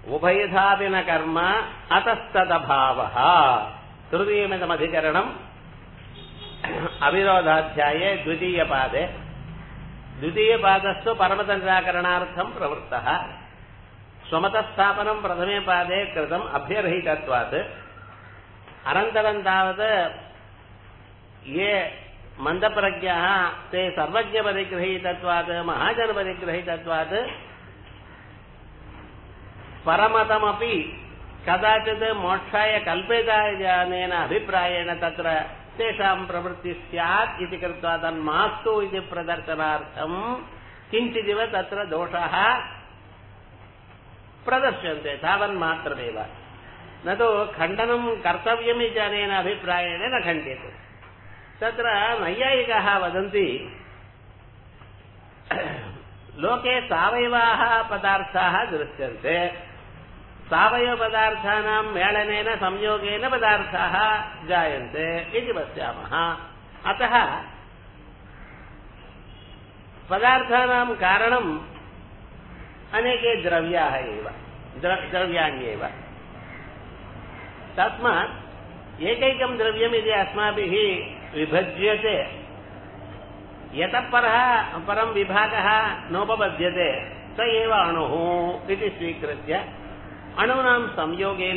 उभयधापि न कर्म अतस्तदभावः तृतीयमिदमधिकरणम् अविरोधाध्याये द्वितीयपादे द्वितीयपादस्तु परमतनिराकरणार्थम् प्रवृत्तः स्वमतस्थापनम् प्रथमे पादे कृतम् अभ्यर्हितत्वात् अनन्तरम् तावत् ये मन्दप्रज्ञाः ते सर्वज्ञपरिगृहीतत्वात् महाजनपरिगृहीतत्वात् परमतमपि कदाचित् मोक्षाय कल्पितानेन अभिप्रायेण तत्र तेषां प्रवृत्तिः स्यात् इति कृत्वा तन्मास्तु इति प्रदर्शनार्थम् किञ्चिदिव तत्र दोषाः प्रदर्श्यन्ते तावन्मात्रमेव न तु खण्डनं कर्तव्यमिति अनेन अभिप्रायेण न खण्ड्यते तत्र नैयायिकाः वदन्ति लोके सावयवाः पदार्थाः दृश्यन्ते सावयवपदार्थानां मेलनेन संयोगेन पदार्थाः जायन्ते इति पश्यामः अतः पदार्थानां कारणम् अनेके द्रव्याः एव द्रव्याण्येव तस्मात् एकैकं द्रव्यम् यदि अस्माभिः विभज्यते यतः परः परं विभागः नोपपद्यते स एव अणुः इति स्वीकृत्य अणूनां संयोगेन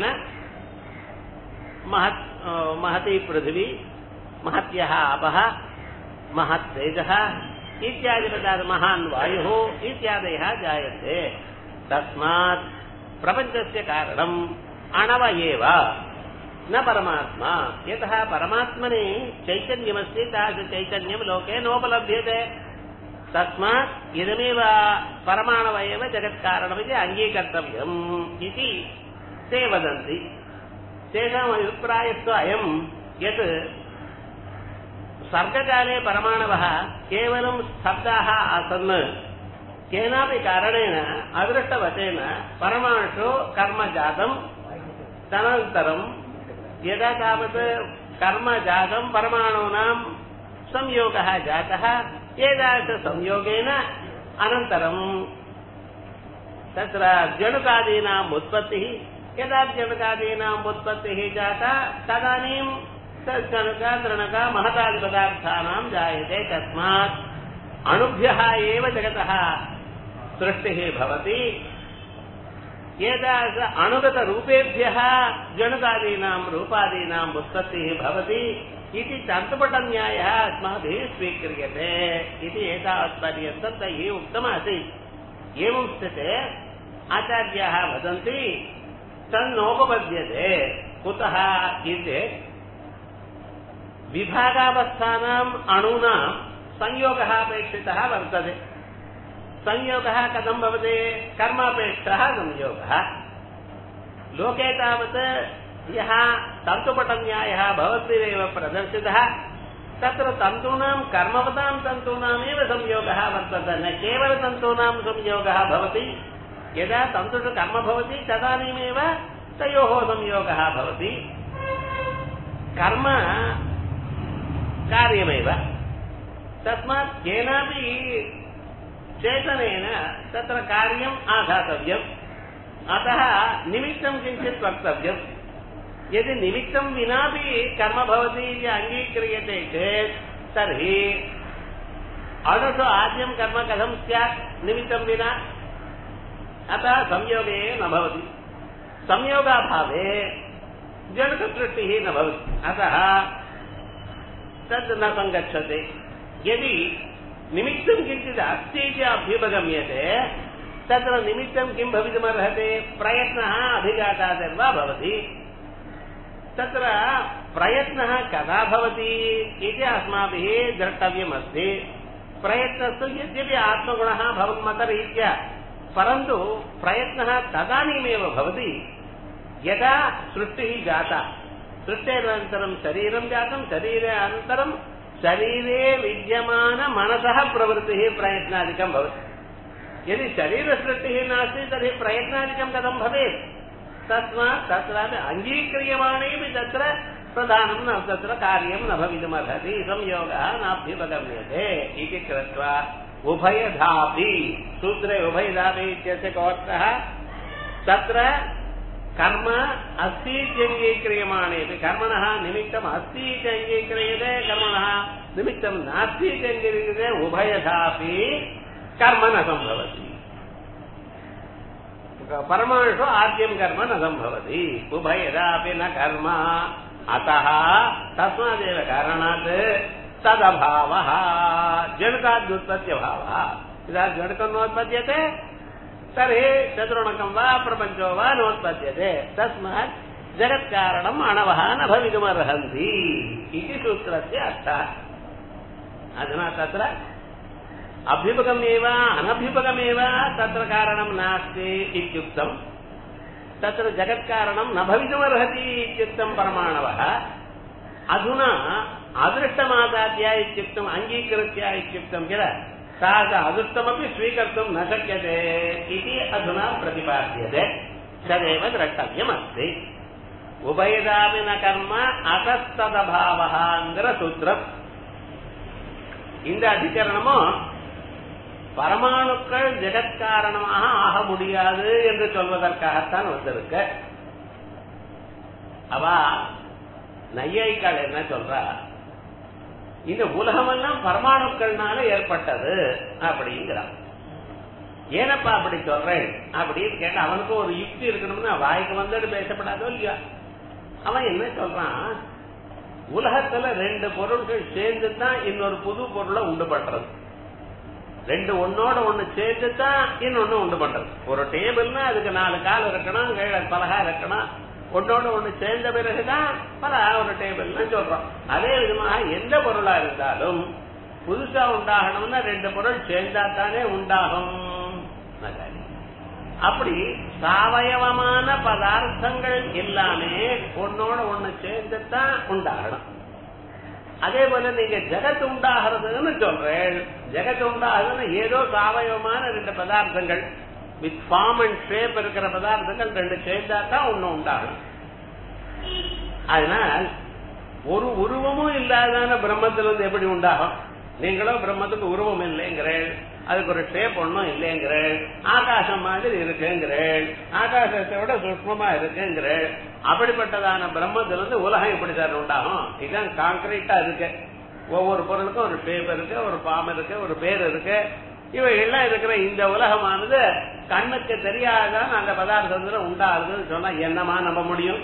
महत् महती पृथिवी महत्यः आपः महत् तेजः इत्यादि पदार्थ महान् वायुः इत्यादयः जायन्ते तस्मात् प्रपञ्चस्य कारणम् अणव एव न परमात्मा यतः परमात्मनि चैतन्यमस्ति तादृशचैतन्यं लोके नोपलभ्यते तस्मात् इदमेव परमाणव एव जगत्कारणमिति अङ्गीकर्तव्यम् इति ते वदन्ति तेषाम् अभिप्रायस्तु अयम् यत् सर्गकाले परमाणवः केवलं स्तब्धाः आसन् केनापि कारणेन अदृष्टवचेन परमाणुषु कर्म जातम् तदनन्तरम् यदा तावत् कर्म जातम् परमाणूनां संयोगः जातः एतादृशसंयोगेन अनन्तरम् तत्र जणुकादीनाम् उत्पत्तिः यदा जणुकादीनाम् उत्पत्तिः जाता तदानीं तज्जणुक तृणक महतादिपदार्थानां जायते तस्मात् अणुभ्यः एव जगतः सृष्टिः भवति एतादृश अणुगतरूपेभ्यः जणुकादीनां रूपादीनाम् उत्पत्तिः भवति इति तन्तुपटन्यायः अस्माभिः स्वीक्रियते इति एतावत्पर्यन्तं तैः उक्तमासीत् एवं स्थिते आचार्याः वदन्ति तन्नोपपद्यते कुतः इति विभागावस्थानाम् अणूनां संयोगः अपेक्षितः वर्तते संयोगः कथं भवति कर्मापेक्षः संयोगः लोके तावत् यः तन्तुपटन्यायः भवद्भिरेव प्रदर्शितः तत्र तन्तूनां कर्मवतां तन्तूनामेव संयोगः वर्तते न केवलतन्तूनां संयोगः भवति यदा तन्तुषु कर्म भवति तदानीमेव तयोः संयोगः भवति कर्म कार्यमेव तस्मात् केनापि चेतनेन तत्र कार्यम् आघातव्यम् अतः निमित्तं किञ्चित् वक्तव्यम् यदि निमित्तं विनापि कर्म भवति इति अङ्गीक्रियते चेत् तर्हि अणुषु आद्यं कर्म कथं स्यात् निमित्तं विना अतः संयोगे न भवति संयोगाभावे जडसृष्टिः न भवति अतः तद् न सङ्गच्छते यदि निमित्तं किञ्चित् अस्ति इति अभ्युपगम्यते तत्र निमित्तं किं भवितुमर्हति प्रयत्नः अधिघातादेव भवति तत्र प्रयत्नः कदा भवति इति अस्माभिः द्रष्टव्यमस्ति प्रयत्नस्तु यद्यपि आत्मगुणः भवन्मतरीत्या परन्तु प्रयत्नः तदानीमेव भवति यदा सृष्टिः जाता सृष्टेरनन्तरं शरीरं जातं शरीरे अनन्तरं शरीरे विद्यमानमनसः प्रवृत्तिः प्रयत्नादिकं भवति यदि शरीरसृष्टिः नास्ति तर्हि प्रयत्नादिकं कथं भवेत् तस्मात् तत्रापि अङ्गीक्रियमाणेपि तत्र प्रधानं न तत्र कार्यं न भवितुमर्हति संयोगः नाभ्युपगम्यते इति कृत्वा उभयधापि सूत्रे उभयधापि इत्यस्य कोऽर्थः तत्र कर्म अस्ति इत्यङ्गीक्रियमाणे कर्मणः निमित्तम् अस्ति इति अङ्गीक्रियते कर्मणः निमित्तं नास्ति इति अङ्गीक्रियते उभयथापि कर्म न सम्भवति परमाणुषु आद्यं कर्म न सम्भवति उभयदापि न कर्म अतः तस्मादेव कारणात् तदभावः जडकाद्युत्पत्त्यभावः यदा जडकं नोत्पद्यते तर्हि चतुर्णकं वा प्रपञ्चो वा नोत्पद्यते तस्मात् जगत्कारणम् अणवः न भवितुमर्हन्ति इति सूत्रस्य अर्थः अधुना तत्र अभ्युपगमेव अनभ्युपगमेव तत्र कारणं नास्ति इत्युक्तम् तत्र जगत्कारणं न भवितुमर्हति इत्युक्तं परमाणवः अधुना अदृष्टमादाद्य इत्युक्तम् अङ्गीकृत्य इत्युक्तं किल सा च अदृष्टमपि स्वीकर्तुं न शक्यते इति अधुना प्रतिपाद्यते तदेव द्रष्टव्यमस्ति उभयदापि न कर्म अतस्तदभावः என்கிற சூத்திரம் இந்த அதிகரணமும் பரமாணுக்கள் ஜெகத்காரணமாக ஆக முடியாது என்று சொல்வதற்காகத்தான் வந்திருக்க அவ நையாய்க்கால் என்ன சொல்றா இந்த உலகமெல்லாம் பரமாணுக்கள்னால ஏற்பட்டது அப்படிங்கிறான் ஏனப்பா அப்படி சொல்றேன் அப்படின்னு கேட்ட அவனுக்கு ஒரு யுக்தி இருக்கணும்னு வாய்க்கு வந்துட்டு பேசப்படாதோ இல்லையா அவன் என்ன சொல்றான் உலகத்துல ரெண்டு பொருள்கள் சேர்ந்து தான் இன்னொரு புது பொருளை உண்டு பண்றது ரெண்டு ஒன்னோட ஒண்ணு சேர்ந்து தான் இன்னொன்னு உண்டு பண்றது ஒரு டேபிள்னா அதுக்கு நாலு கால் இருக்கணும் கீழே பலகா இருக்கணும் ஒன்னோட ஒண்ணு சேர்ந்த பிறகுதான் பலகா ஒரு டேபிள்னு சொல்றோம் அதே விதமாக எந்த பொருளா இருந்தாலும் புதுசா உண்டாகணும்னா ரெண்டு பொருள் சேர்ந்தா தானே உண்டாகும் அப்படி சாவயவமான பதார்த்தங்கள் எல்லாமே ஒன்னோட ஒண்ணு சேர்ந்து தான் உண்டாகணும் அதே போல நீங்க ஜெகத் உண்டாகிறதுன்னு சொல்றேன் ஜெகத் உண்டாகுதுன்னு ஏதோ சாவயவமான ரெண்டு பதார்த்தங்கள் வித் ஃபார்ம் அண்ட் ஷேப் இருக்கிற பதார்த்தங்கள் ரெண்டு சேர்ந்தா தான் ஒண்ணு உண்டாகும் அதனால் ஒரு உருவமும் இல்லாதான பிரம்மத்திலிருந்து எப்படி உண்டாகும் நீங்களும் பிரம்மத்துக்கு உருவம் இல்லைங்கிறேன் அதுக்கு ஒரு ஷேப் ஒன்றும் இல்லைங்கிறேன் ஆகாசம் மாதிரி இருக்குங்கிறேன் ஆகாசத்தை விட சூக்மமா இருக்குங்கிறேன் அப்படிப்பட்டதான பிரம்மத்திலிருந்து உலகம் இப்படித்தான் உண்டாகும் இதுதான் கான்கிரீட்டா இருக்கு ஒவ்வொரு பொருளுக்கும் ஒரு ஷேப் இருக்கு ஒரு பாம் இருக்கு ஒரு பேர் இருக்கு இவைகள்லாம் இருக்கிற இந்த உலகமானது கண்ணுக்கு தெரியாதான் அந்த பதார்த்தத்துல உண்டாகுதுன்னு சொன்னா என்னமா நம்ப முடியும்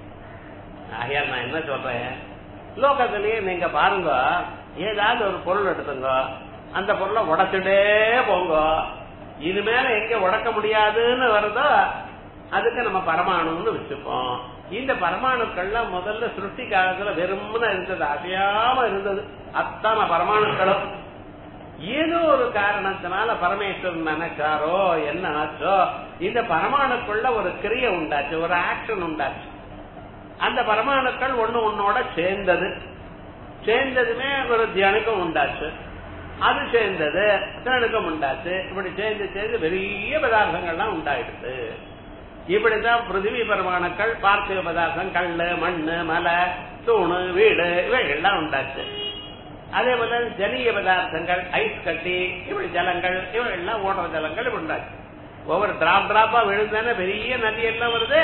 ஆகையால் நான் என்ன சொல்றேன் லோகத்திலேயே நீங்க பாருங்க ஏதாவது ஒரு பொருள் எடுத்துங்க அந்த பொருளை உடைச்சுட்டே போங்க இனிமேல எங்க உடைக்க முடியாதுன்னு வருதோ அதுக்கு நம்ம பரமாணுன்னு வச்சுப்போம் இந்த பரமாணுக்கள்லாம் முதல்ல சிருஷ்டி காலத்துல வெறும்னு இருந்தது அசையாம இருந்தது அத்தனை பரமாணுக்களும் ஏதோ ஒரு காரணத்தினால பரமேஸ்வரன் நினைச்சாரோ என்ன ஆச்சோ இந்த பரமாணுக்குள்ள ஒரு கிரியை உண்டாச்சு ஒரு ஆக்ஷன் உண்டாச்சு அந்த பரமாணுக்கள் ஒண்ணு ஒன்னோட சேர்ந்தது சேர்ந்ததுமே ஒரு தியானுக்கும் உண்டாச்சு அது சேர்ந்தது தியானுக்கும் உண்டாச்சு இப்படி சேர்ந்து சேர்ந்து பெரிய பதார்த்தங்கள்லாம் உண்டாயிடுது இப்படிதான் பிருத்திவி பரமாணுக்கள் பார்த்திவ பதார்த்தம் கல்லு மண்ணு மலை தூணு வீடு இவைகள்லாம் உண்டாச்சு அதே போல ஜலீய பதார்த்தங்கள் ஐஸ் கட்டி இப்படி ஜலங்கள் இவைகள்லாம் ஓடுற ஜலங்கள் இப்படி உண்டாச்சு ஒவ்வொரு டிராப் டிராப்பா விழுந்தானே பெரிய நதி எல்லாம் வருது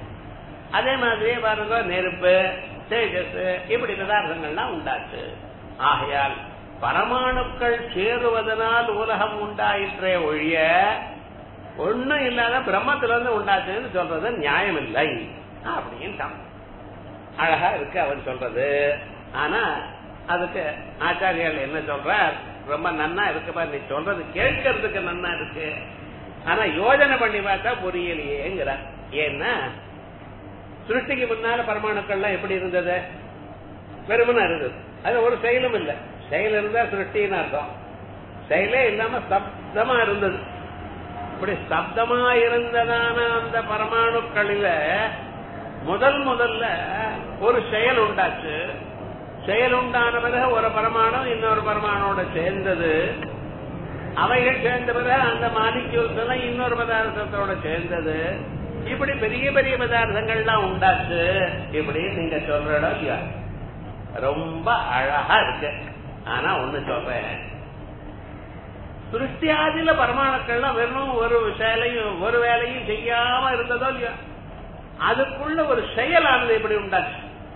அதே மாதிரியே பாருங்க நெருப்பு தேஜஸ் இப்படி பதார்த்தங்கள்லாம் உண்டாச்சு ஆகையால் பரமாணுக்கள் சேருவதனால் உலகம் உண்டாயிற்றே ஒழிய ஒண்ணும் இல்லாத பிரம்மத்துல இருந்து உண்டாச்சுன்னு சொல்றது நியாயம் இல்லை அப்படின்னு அழகா இருக்கு அவன் சொல்றது ஆனா அதுக்கு ஆச்சாரியால் என்ன சொல்ற ரொம்ப நன்னா இருக்குப்பா நீ சொல்றது கேட்கறதுக்கு நன்னா இருக்கு ஆனா யோஜனை பண்ணி பார்த்தா புரியலையேங்கிற ஏன்னா சிருஷ்டிக்கு முன்னால பரமாணுக்கள்லாம் எப்படி இருந்தது வெறுமனா இருந்தது அது ஒரு செயலும் இல்ல செயல் இருந்தா சிருஷ்டின்னு அர்த்தம் செயலே இல்லாம சப்தமா இருந்தது இப்படி சப்தமா இருந்ததான அந்த பரமாணுக்களில முதல் முதல்ல ஒரு செயல் உண்டாச்சு செயல் உண்டான பிறகு ஒரு பரமாணு இன்னொரு பரமானோட சேர்ந்தது அவைகள் சேர்ந்த பிறகு அந்த மாலிக்யூல்ஸ் எல்லாம் இன்னொரு பதார்த்தத்தோட சேர்ந்தது இப்படி பெரிய பெரிய பதார்த்தங்கள்லாம் உண்டாச்சு இப்படி நீங்க சொல்ற இடம் இல்லையா ரொம்ப அழகா இருக்கு ஆனா ஒண்ணு சொல்றேன் சிருஷ்டியாதில பரமாணுக்கள்லாம் வெறும் ஒரு செயலையும் ஒரு வேலையும் செய்யாம இருந்ததோ இல்லையா அதுக்குள்ள ஒரு செயலானது எப்படி உண்டாச்சு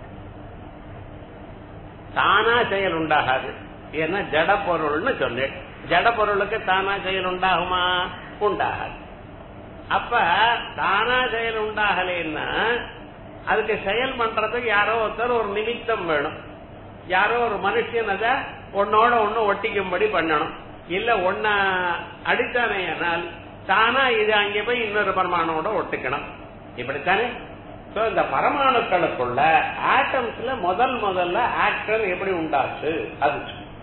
தானா செயல் உண்டாகாது ஏன்னா ஜட பொருள்னு சொன்னேன் ஜட பொருளுக்கு தானா செயல் உண்டாகுமா உண்டாகாது அப்ப தானா செயல் உண்டாகலைன்னா அதுக்கு செயல் பண்றதுக்கு யாரோ ஒருத்தர் ஒரு நிமித்தம் வேணும் யாரோ ஒரு மனுஷன் அத ஒன்னோட ஒண்ணு ஒட்டிக்கும்படி பண்ணணும் இல்ல ஒன்ன அடித்தானேயானால் தானா இது அங்கே போய் இன்னொரு பரமானோட ஒட்டிக்கணும் இப்படித்தானே சோ இந்த பரமாணுக்களுக்குள்ள ஆட்டம்ஸ்ல முதல் முதல்ல ஆக்டர் எப்படி உண்டாச்சு அது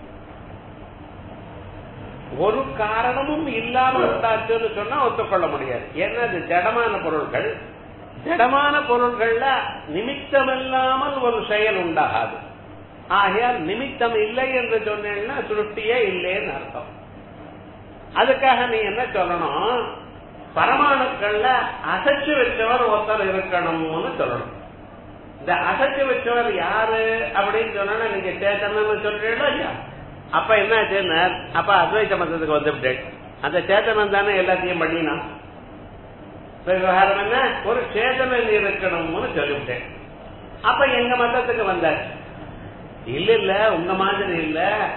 ஒரு காரணமும் இல்லாம உண்டாச்சுன்னு சொன்னா ஒத்துக்கொள்ள முடியாது ஏன்னா அது ஜடமான பொருள்கள் ஜடமான பொருள்கள்ல நிமித்தம் இல்லாமல் ஒரு செயல் உண்டாகாது ஆகையால் நிமித்தம் இல்லை என்று சொன்னேன்னா சுருட்டியே இல்லைன்னு அர்த்தம் அதுக்காக நீ என்ன சொல்லணும் பரமாணுக்கள்ல அசைச்சு வச்சவர் ஒருத்தர் இருக்கணும்னு சொல்லணும் இந்த அசைச்சு வச்சவர் யாரு அப்படின்னு சொன்னா நீங்க சேத்தனன்னு சொல்றீங்களா இல்லையா அப்ப என்ன ஆச்சுன்னா அப்ப அத்வைத மதத்துக்கு வந்துவிட்டேன் அந்த சேத்தனம் தானே எல்லாத்தையும் பண்ணினான் விவகாரம் என்ன ஒரு சேதனன் இருக்கணும்னு சொல்லிவிட்டேன் அப்ப எங்க மதத்துக்கு வந்தார் இல்ல இல்ல உங்க மாதிரி இல்ல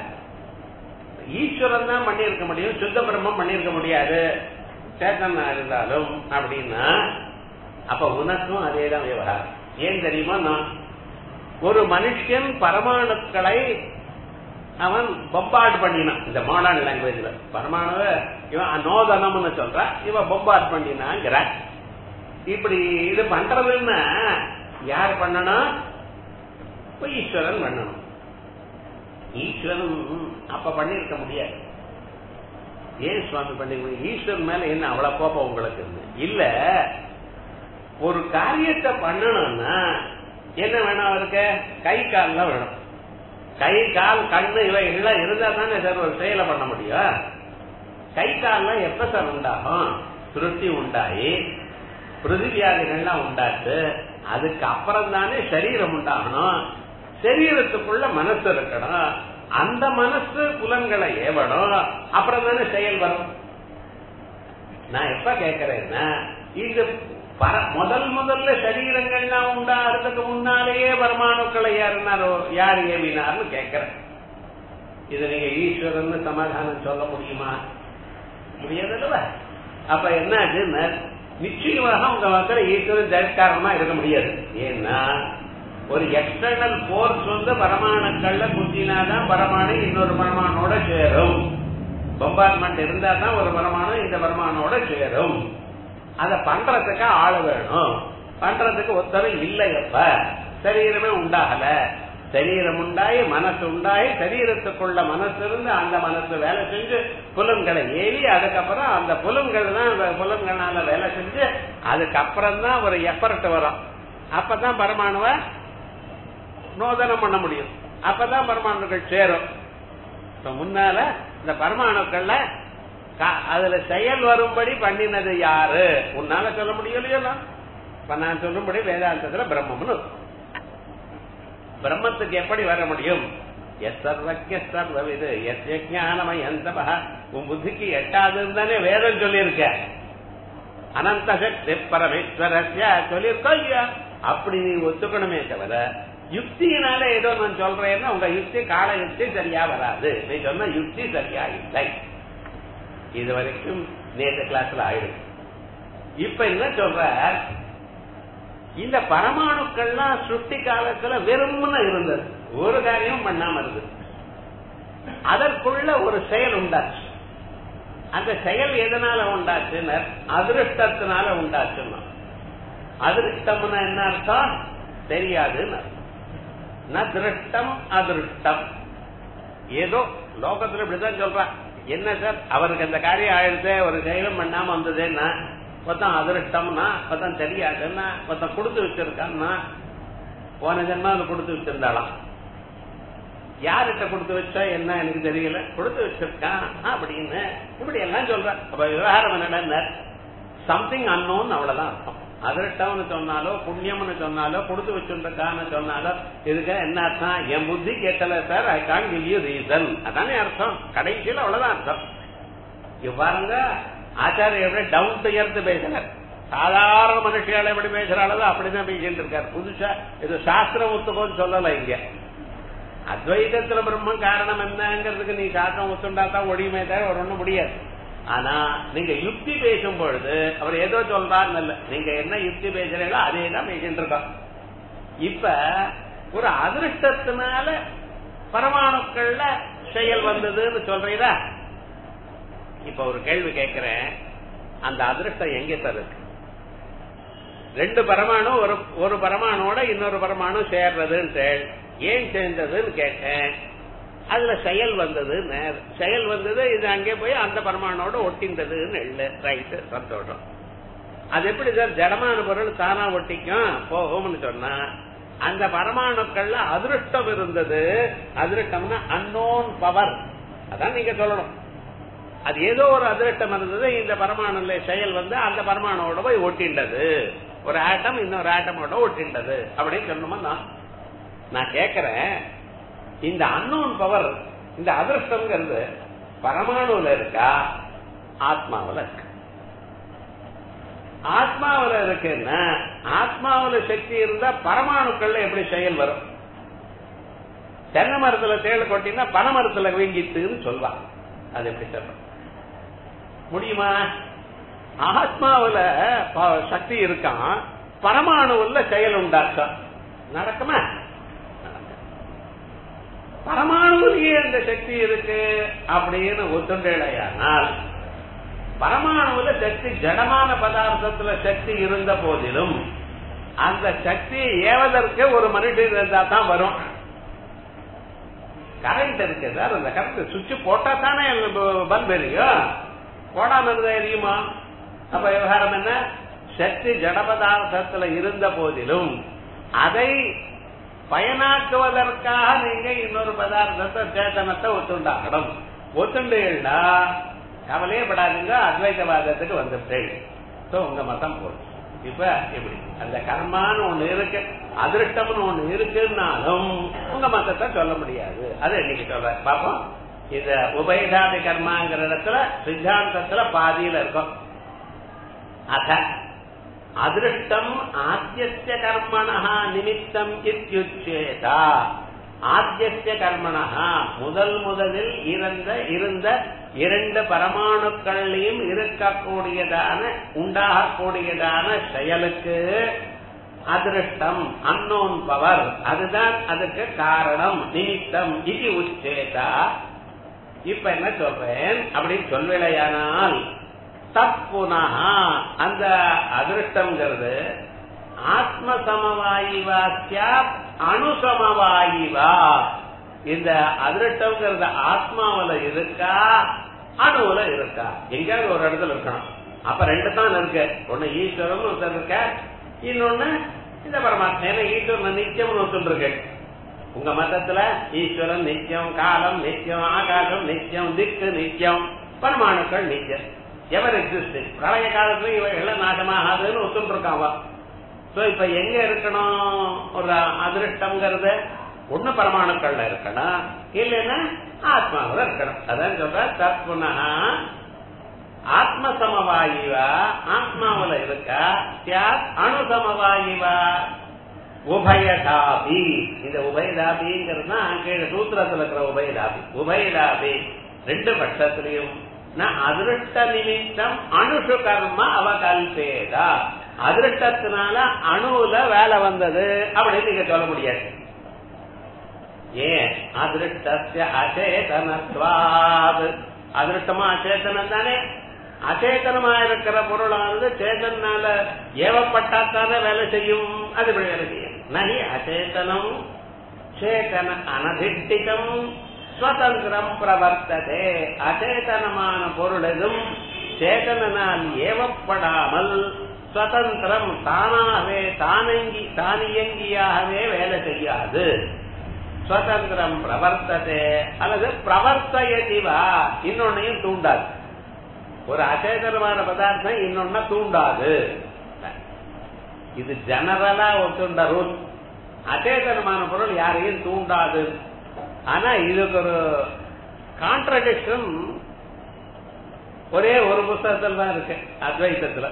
ஈஸ்வரன் தான் பண்ணியிருக்க முடியும் சுத்த பிரம்மம் பண்ணியிருக்க முடியாது சேத்தனா இருந்தாலும் அப்படின்னா அப்ப உனக்கும் அதேதான் விவகாரம் ஏன் தெரியுமா நான் ஒரு மனுஷன் பரமாணுக்களை அவன் பொம்பார்ட் பண்ணினான் இந்த மாடர்ன் லாங்குவேஜ்ல பரமாணுவ இவன் நோதனம்னு சொல்ற இவன் பொம்பார்ட் பண்ணினாங்கிற இப்படி இது பண்றதுன்னா யார் பண்ணணும் ஈஸ்வரன் பண்ணணும் ஈஸ்வரன் அப்ப பண்ணிருக்க முடியாது ஏன் சுவாமி பண்ணி ஈஸ்வரன் மேல என்ன அவ்வளவு கோபம் உங்களுக்கு இல்ல ஒரு காரியத்தை பண்ணணும்னா என்ன வேணும் அவருக்கு கை கால்லாம் வேணும் கை கால் கண்ணு இவைகள்லாம் இருந்தா தானே சார் ஒரு செயலை பண்ண முடியும் கை கால்லாம் எப்ப சார் உண்டாகும் திருப்தி உண்டாயி பிருதிவியாதிகள்லாம் உண்டாச்சு அதுக்கு அப்புறம் தானே சரீரம் உண்டாகணும் சரீரத்துக்குள்ள மனசு இருக்கணும் அந்த மனசு புலன்களை ஏவணும் அப்புறம் தானே செயல் வரும் நான் எப்ப கேக்குறேன்னா இது முதல் முதல்ல சரீரங்கள்லாம் உண்டாகிறதுக்கு முன்னாலேயே பரமாணுக்களை யாருனாரோ யார் ஏவினார்னு கேக்குறேன் இது நீங்க ஈஸ்வரன் சமாதானம் சொல்ல முடியுமா முடியாதுல்ல அப்ப என்ன ஆச்சுன்னா நிச்சயமாக உங்க மக்கள் ஈஸ்வரன் ஜெயக்காரமா இருக்க முடியாது ஏன்னா ஒரு எக்ஸ்டர்னல் போர்ஸ் வந்து பரமாணுக்கள்ல குத்தினாதான் பரமாணு இன்னொரு பரமானோட சேரும் பொம்பார்ட்மெண்ட் இருந்தா தான் ஒரு பரமாணு இந்த பரமானோட சேரும் அத பண்றதுக்கு ஆளு வேணும் பண்றதுக்கு ஒத்தரும் இல்லை எப்ப சரீரமே உண்டாகல சரீரம் உண்டாயி மனசு உண்டாயி சரீரத்துக்குள்ள மனசு இருந்து அந்த மனசு வேலை செஞ்சு புலன்களை ஏறி அதுக்கப்புறம் அந்த புலன்கள் தான் புலன்களால வேலை செஞ்சு அதுக்கப்புறம் தான் ஒரு எஃபர்ட் வரும் அப்பதான் பரமாணுவ நோதனம் பண்ண முடியும் அப்பதான் பரமாணுக்கள் சேரும் முன்னால இந்த பரமாணுக்கள்ல அதுல செயல் வரும்படி பண்ணினது யாரு உன்னால சொல்ல முடியலையோ இப்ப நான் சொல்லும்படி வேதாந்தத்துல பிரம்மம்னு பிரம்மத்துக்கு எப்படி வர முடியும் எஸ்வக்கிய சர்வவிது எஸ் ஞானமயந்தபா உன் புத்திக்கு எட்டாதுன்னு தானே வேதம் சொல்லியிருக்க அனந்த சக்தி பரமேஸ்வரஸ்ய சொல்லியிருக்கோம் இல்லையா அப்படி நீ ஒத்துக்கணுமே தவிர யுக்தியினால ஏதோ நான் சொல்றேன்னா உங்க யுக்தி கால யுக்தி சரியா வராது நீ சொன்ன யுக்தி சரியா இல்லை இது வரைக்கும் நேற்று கிளாஸ்ல ஆயிடும் இப்ப என்ன சொல்ற இந்த பரமாணுக்கள்லாம் சுட்டி காலத்துல வெறும்னு இருந்தது ஒரு காரியம் பண்ணாம இருந்தது அதற்குள்ள ஒரு செயல் உண்டாச்சு அந்த செயல் எதனால உண்டாச்சுன்னு அதிருஷ்டத்தினால உண்டாச்சுன்னா அதிருஷ்டம்னா என்ன அர்த்தம் தெரியாதுன்னு அர்த்தம் திருஷ்டம் அதிருஷ்டம் ஏதோ லோகத்துல இப்படிதான் சொல்றான் என்ன சார் அவருக்கு அந்த காரியம் ஆயிடுச்சு ஒரு செயலும் பண்ணாம வந்ததுன்னா மொத்தம் அதிருஷ்டம்னா மொத்தம் தெரியாதுன்னா மொத்தம் கொடுத்து வச்சிருக்கான்னா போன ஜென்மா அதை கொடுத்து வச்சிருந்தாளாம் யார்கிட்ட கொடுத்து வச்சா என்ன எனக்கு தெரியல கொடுத்து வச்சிருக்கான் அப்படின்னு இப்படி எல்லாம் சொல்ற அப்ப விவகாரம் என்னடா சம்திங் அன்னோன் அவ்வளவுதான் அர்த்தம் அதிருஷ்டம்னு சொன்னாலோ புண்ணியம்னு சொன்னாலோ கொடுத்து வச்சிருக்கான்னு சொன்னாலோ இதுக்கு என்ன அர்த்தம் என் புத்தி கேட்டல sir I can give you reason அதானே அர்த்தம் கடைசியில் அவ்வளவுதான் அர்த்தம் இவ்வாறுங்க ஆச்சாரிய எப்படி டவுன் டு எர்த்து பேசுறார் சாதாரண மனுஷியால எப்படி பேசுறாளோ அப்படிதான் பேசிட்டு இருக்காரு புதுசா இது சாஸ்திரம் ஒத்துக்கோன்னு சொல்லல இங்க அத்வைதத்துல பிரம்மம் காரணம் என்னங்கிறதுக்கு நீ சாஸ்திரம் ஒத்துண்டா தான் ஒடியுமே தவிர ஒரு ஒண்ணும் முடியாது ஆனா நீங்க யுக்தி பேசும் பொழுது அவர் ஏதோ சொல்றாருன்னு இல்ல நீங்க என்ன யுக்தி பேசுறீங்களோ அதே தான் பேசிட்டு இருக்கோம் இப்ப ஒரு அதிருஷ்டத்தினால பரமாணுக்கள்ல செயல் வந்ததுன்னு சொல்றீங்களா இப்ப ஒரு கேள்வி கேட்கிறேன் அந்த அதிருஷ்டம் எங்க தருக்கு ரெண்டு பரமாணு ஒரு ஒரு பரமானோட இன்னொரு பரமாணு சேர்றதுன்னு ஏன் சேர்ந்ததுன்னு கேட்டேன் அதுல செயல் வந்தது செயல் வந்தது இது அங்கே போய் அந்த பரமானோட ஒட்டின்றதுன்னு இல்லை ரைட்டு சந்தோஷம் அது எப்படி சார் ஜடமான பொருள் தானா ஒட்டிக்கும் போகும்னு சொன்னா அந்த பரமாணுக்கள்ல அதிருஷ்டம் இருந்தது அதிருஷ்டம்னா அன்னோன் பவர் அதான் நீங்க சொல்லணும் அது ஏதோ ஒரு அதிருஷ்டம் இருந்தது இந்த பரமாணுல செயல் வந்து அந்த பரமாணோட போய் ஒட்டின்றது ஒரு ஆட்டம் இன்னொரு ஆட்டமோட ஒட்டின்றது அப்படின்னு சொல்லணுமா நான் நான் கேக்குறேன் இந்த அன்னோன் பவர் இந்த அதிருஷ்டம்ங்கிறது பரமாணுல இருக்கா ஆத்மாவில இருக்கு ஆத்மாவில இருக்குன்னா ஆத்மாவில சக்தி இருந்தா பரமாணுக்கள்ல எப்படி செயல் வரும் தென்னை மரத்துல தேள் கொட்டினா பனை மரத்துல வீங்கிட்டுன்னு சொல்வான் அது எப்படி சொல்ற முடியுமா ஆத்மாவில சக்தி இருக்கான் பரமாணுல செயல் உண்டாக்கா நடக்குமா பரமாணுவிலேயே அந்த சக்தி இருக்கு அப்படின்னு ஒத்துண்டையானால் பரமாணுல சக்தி ஜடமான பதார்த்தத்துல சக்தி இருந்த போதிலும் அந்த சக்தி ஏவதற்கு ஒரு மனுஷன் இருந்தா தான் வரும் கரண்ட் இருக்கு சார் அந்த கரண்ட் சுவிட்ச் போட்டா தானே பல்ப் எரியும் போடாம இருந்தா எரியுமா அப்ப விவகாரம் என்ன சக்தி ஜட பதார்த்தத்துல இருந்த போதிலும் அதை பயனாக்குவதற்காக நீங்க இன்னொரு பதார்த்தத்தை சேத்தனத்தை ஒத்துண்டாகணும் ஒத்துண்டீங்கன்னா கவலையே படாதீங்க அத்வைதவாதத்துக்கு வந்துட்டேன் உங்க மதம் போடும் இப்ப எப்படி அந்த கர்மான்னு ஒண்ணு இருக்கு அதிருஷ்டம்னு ஒண்ணு இருக்குன்னாலும் உங்க மதத்தை சொல்ல முடியாது அது இன்னைக்கு சொல்ற பாப்போம் இந்த உபயதாதி கர்மாங்கிற இடத்துல சித்தாந்தத்துல பாதியில இருக்கும் அத அதிருஷ்டம் ஆத்தியஸ்ய கர்மணா நிமித்தம் இத்தியுச்சேதா ஆத்தியஸ்ய கர்மணா முதல் முதலில் இருந்த இருந்த இரண்டு பரமாணுக்கள்லையும் இருக்கக்கூடியதான உண்டாகக்கூடியதான செயலுக்கு அதிருஷ்டம் அன்னோன் பவர் அதுதான் அதுக்கு காரணம் நிமித்தம் இது உச்சேதா இப்ப என்ன சொல்றேன் அப்படின்னு சொல்வேலையானால் தப்புனஹா அந்த அதிருஷ்டம்ங்கிறது ஆத்ம சமவாயிவா சியாத் அணுசமவாயிவா இந்த அதிருஷ்டம்ங்கிறது ஆத்மாவில இருக்கா அணுவுல இருக்கா எங்கேயாவது ஒரு இடத்துல இருக்கணும் அப்ப ரெண்டு தான் இருக்கு ஒண்ணு ஈஸ்வரன் ஒருத்தர் இருக்க இன்னொன்னு இந்த பரமாத்மா ஏன்னா ஈஸ்வரன் நித்தியம் ஒருத்தர் இருக்கு உங்க மதத்துல ஈஸ்வரன் நித்தியம் காலம் நித்தியம் ஆகாசம் நித்தியம் திக்கு நித்தியம் பரமாணுக்கள் நித்தியம் எவர் எக்ஸிஸ்ட் பிரளய காலத்துல இவைகள் நாசமாகாதுன்னு ஒத்துட்டு இருக்காவா சோ இப்ப எங்க இருக்கணும் ஒரு அதிருஷ்டம்ங்கிறது ஒண்ணு பரமாணுக்கள்ல இருக்கணும் இல்லைன்னா ஆத்மாவில இருக்கணும் அதான் சொல்ற தத்புனா ஆத்ம சமவாயுவா ஆத்மாவில இருக்கா சியாத் அணு சமவாயுவா உபயதாபி இந்த உபயதாபிங்கிறது தான் கீழே சூத்திரத்துல இருக்கிற உபயதாபி உபயதாபி ரெண்டு பட்சத்திலையும் நான் அதிருஷ்ட நிமித்தம் அணுஷு கர்ம அவகல்பேதா அதிருஷ்டத்தினால அணுல வேலை வந்தது அப்படின்னு நீங்க சொல்ல முடியாது ஏன் அதிருஷ்டத்திய அச்சேதனத்வாது அதிருஷ்டமா அச்சேதனம் தானே அச்சேதனமா இருக்கிற பொருளானது சேதனால ஏவப்பட்டாத்தானே வேலை செய்யும் அது இப்படி வேலை செய்யும் நகி அச்சேதனம் சேதன அனதிஷ்டிதம் சுதந்திரம் பிரவர்த்ததே அச்சேதனமான பொருள் எதுவும் சேதனால் ஏவப்படாமல் சுதந்திரம் தானாகவே தானங்கி தானியங்கியாகவே வேலை செய்யாது சுதந்திரம் பிரவர்த்ததே அல்லது பிரவர்த்தயதிவா இன்னொன்னையும் தூண்டாது ஒரு அச்சேதனமான பதார்த்தம் இன்னொன்ன தூண்டாது இது ஜெனரலா ஒத்துண்ட ரூல் அச்சேதனமான பொருள் யாரையும் தூண்டாது ஆனா இதுக்கு ஒரு கான்ட்ரடிக்ஷன் ஒரே ஒரு புஸ்தகத்துல தான் இருக்கு அத்வைத்தத்துல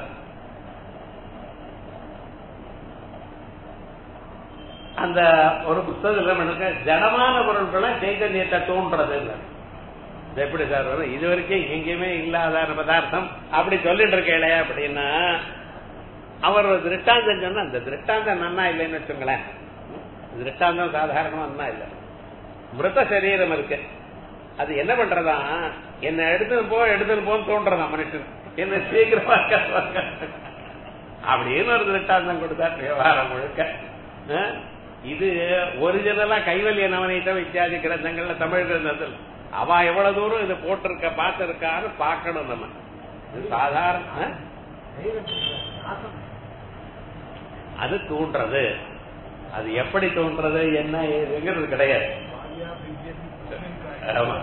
அந்த ஒரு புஸ்தகத்துல எனக்கு ஜடமான பொருட்களை சைத்தன்யத்தை தோன்றது இல்லை இது எப்படி சார் வரும் இது வரைக்கும் எங்கேயுமே இல்லாத பதார்த்தம் அப்படி சொல்லிட்டு இருக்கேளே அப்படின்னா அவர் ஒரு திருஷ்டாந்தம் சொன்னா அந்த திருஷ்டாந்தம் நன்னா இல்லைன்னு வச்சுங்களேன் திருஷ்டாந்தம் சாதாரணமா நன்னா இல்லை மிருத சரீரம் இருக்கு அது என்ன பண்றதா என்ன எடுத்துன்னு போ எடுத்துன்னு போன்னு தோன்றதான் மனுஷன் என்ன சீக்கிரமா கட்டுவாங்க அப்படின்னு ஒரு திருஷ்டாந்தம் கொடுத்தார் விவகாரம் முழுக்க அஹ், இது ஒரிஜினலா கைவல்ய நவநீதம் இத்தியாதி கிரந்தங்கள்ல தமிழ் கிரந்தத்தில் அவ எவ்வளவு தூரம் இது போட்டிருக்க பார்த்திருக்கான்னு பார்க்கணும் நம்ம இது சாதாரண அஹ்? அது தூண்டுறது அது எப்படி தோன்றது என்ன ஏதுங்கிறது கிடையாது ஆமா.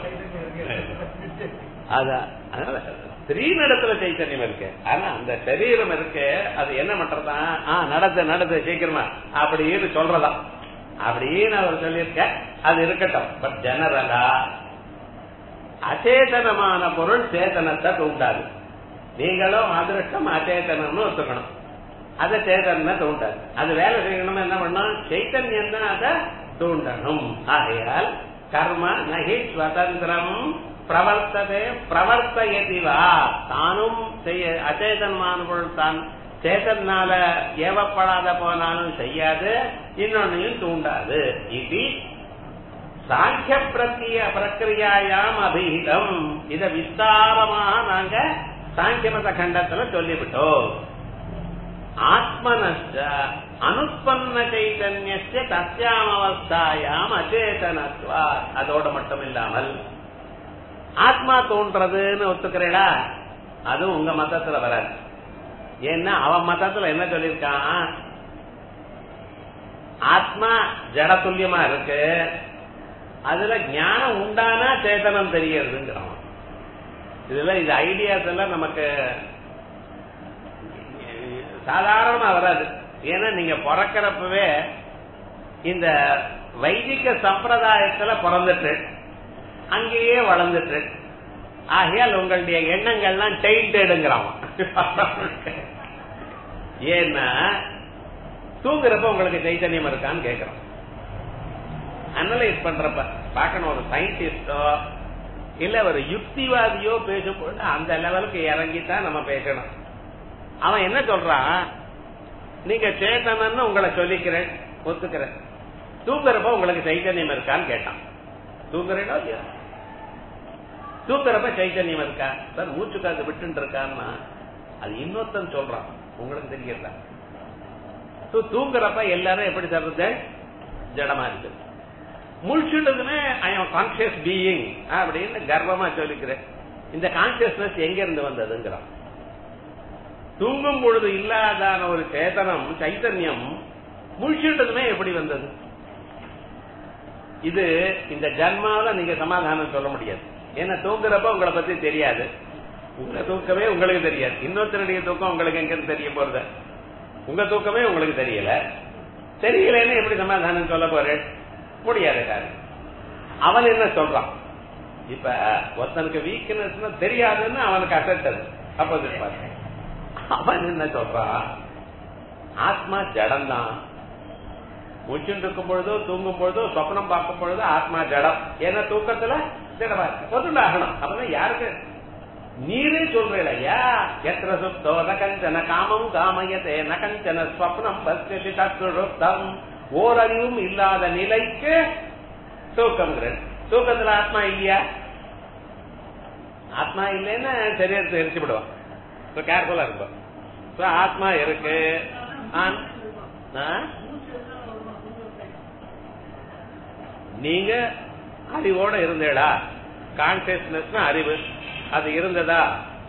அதான் அதனால ஸ்திரீனிடத்துல சைத்தன்யம் இருக்கு ஆனா அந்த சரீரம் இருக்கு அது என்ன பண்றதா ஆ நடத்து நடத்து சீக்கிரமா அப்படின்னு சொல்றதா அப்படின்னு அவர் சொல்லியிருக்க அது இருக்கட்டும் பட் ஜெனரலா அச்சேதனமான பொருள் சேதனத்தை தூண்டாது நீங்களும் அதிருஷ்டம் அச்சேதனம்னு ஒத்துக்கணும் அதை சேதன தூண்டாது அது வேலை செய்யணும் என்ன பண்ணும் சைத்தன்யம் தான் அதை தூண்டணும் ஆகையால் கர்ம நகி ஸ்வதந்திரம் பிரவர்த்ததே பிரவர்த்தயதிவா தானும் செய்ய அச்சேதனமான பொருள் தான் சேதனால ஏவப்படாத போனாலும் செய்யாது இன்னொன்னையும் தூண்டாது இது சாங்கிய பிரத்திய பிரக்கிரியாயாம் அபிஹிதம் இத விஸ்தாரமாக நாங்க சாங்கியமத கண்டத்துல சொல்லிவிட்டோம் ஆத்மனஸ்ட அனுப்பன்ன சைதன்ய தஸ்யாம் அவஸ்தாயாம் அச்சேதனத்வா அதோட மட்டும் இல்லாமல் ஆத்மா தோன்றதுன்னு ஒத்துக்கிறீடா அதுவும் உங்க மதத்துல வராது ஏன்னா அவன் மதத்துல என்ன சொல்லியிருக்கான் ஆத்மா ஜடத்துல்யமா இருக்கு அதுல ஞானம் உண்டானா சேதனம் தெரியறதுங்கிறான் இதுல இது ஐடியாஸ் எல்லாம் நமக்கு சாதாரணமா வராது ஏன்னா நீங்க பிறக்கிறப்பவே இந்த வைதிக சம்பிரதாயத்துல பிறந்துட்டு அங்கேயே வளர்ந்துட்டு ஆகையால் உங்களுடைய எண்ணங்கள்லாம் டெயின்டெடுங்கிறான் ஏன்னா தூங்குறப்ப உங்களுக்கு சைத்தன்யம் இருக்கான்னு கேக்குறான் அனலைஸ் பண்றப்ப பார்க்கணும் ஒரு சயின்டிஸ்டோ இல்ல ஒரு யுக்திவாதியோ பேசும்போது அந்த லெவலுக்கு இறங்கித்தான் நம்ம பேசணும் அவன் என்ன சொல்றான் நீங்க சேத்தனன்னு உங்களை சொல்லிக்கிறேன் ஒத்துக்கிறேன் தூங்குறப்ப உங்களுக்கு சைத்தன்யம் இருக்கான்னு கேட்டான் தூங்குறேனோ இல்லையா தூங்குறப்ப சைத்தன்யம் இருக்கா சார் மூச்சு காத்து விட்டு இருக்கான்னா அது இன்னொருத்தன் சொல்றான் உங்களுக்கு தெரியல தூங்குறப்ப எல்லாரும் எப்படி சொல்றது ஜடமா இருக்கு முழிச்சுட்டதுமே ஐ எம் கான்சியஸ் பீயிங் அப்படின்னு கர்வமா சொல்லிக்கிறேன் இந்த கான்சியஸ்னஸ் எங்க இருந்து வந்ததுங்கிறான் தூங்கும் பொழுது இல்லாதான ஒரு சேதனம் சைத்தன்யம் முழிச்சுட்டதுமே எப்படி வந்தது இது இந்த ஜன்மாவில நீங்க சமாதானம் சொல்ல முடியாது ஏன்னா தூங்குறப்ப உங்களை பத்தி தெரியாது உங்க தூக்கமே உங்களுக்கு தெரியாது இன்னொருத்தருடைய தூக்கம் உங்களுக்கு எங்கன்னு தெரிய போறது உங்க தூக்கமே உங்களுக்கு தெரியல தெரியலன்னு எப்படி சமாதானம் சொல்ல போறேன் முடியாத காரியம் அவன் என்ன சொல்றான் இப்ப ஒருத்தனுக்கு வீக்னஸ் தெரியாதுன்னு அவனுக்கு அசட்டது அப்போசிட் பார்த்து அவன் என்ன சொல்றான் ஆத்மா ஜடம்தான் முச்சுட்டு இருக்கும் பொழுதோ தூங்கும் பொழுதோ சொப்னம் பார்க்கும் பொழுதோ ஆத்மா ஜடம் ஏன்னா தூக்கத்துல ஜடமா இருக்கு ஒத்துண்டாகணும் அப்பதான் யாருக்கு நீரே சொல்றீல ஐயா எத்திர சுத்தோ நகஞ்சன காமம் காமயத்தே நகஞ்சன ஸ்வப்னம் பஸ்தி தத்துருத்தம் ஓரறிவும் இல்லாத நிலைக்கு தூக்கம்ங்கிறேன் தூக்கத்துல ஆத்மா இல்லையா ஆத்மா இல்லைன்னு சரீரத்தை எரிச்சு விடுவான் கேர்ஃபுல்லா இருக்கும் ஆத்மா இருக்கு நீங்க அறிவோட இருந்தேடா கான்சியஸ்னஸ் அறிவு அது இருந்ததா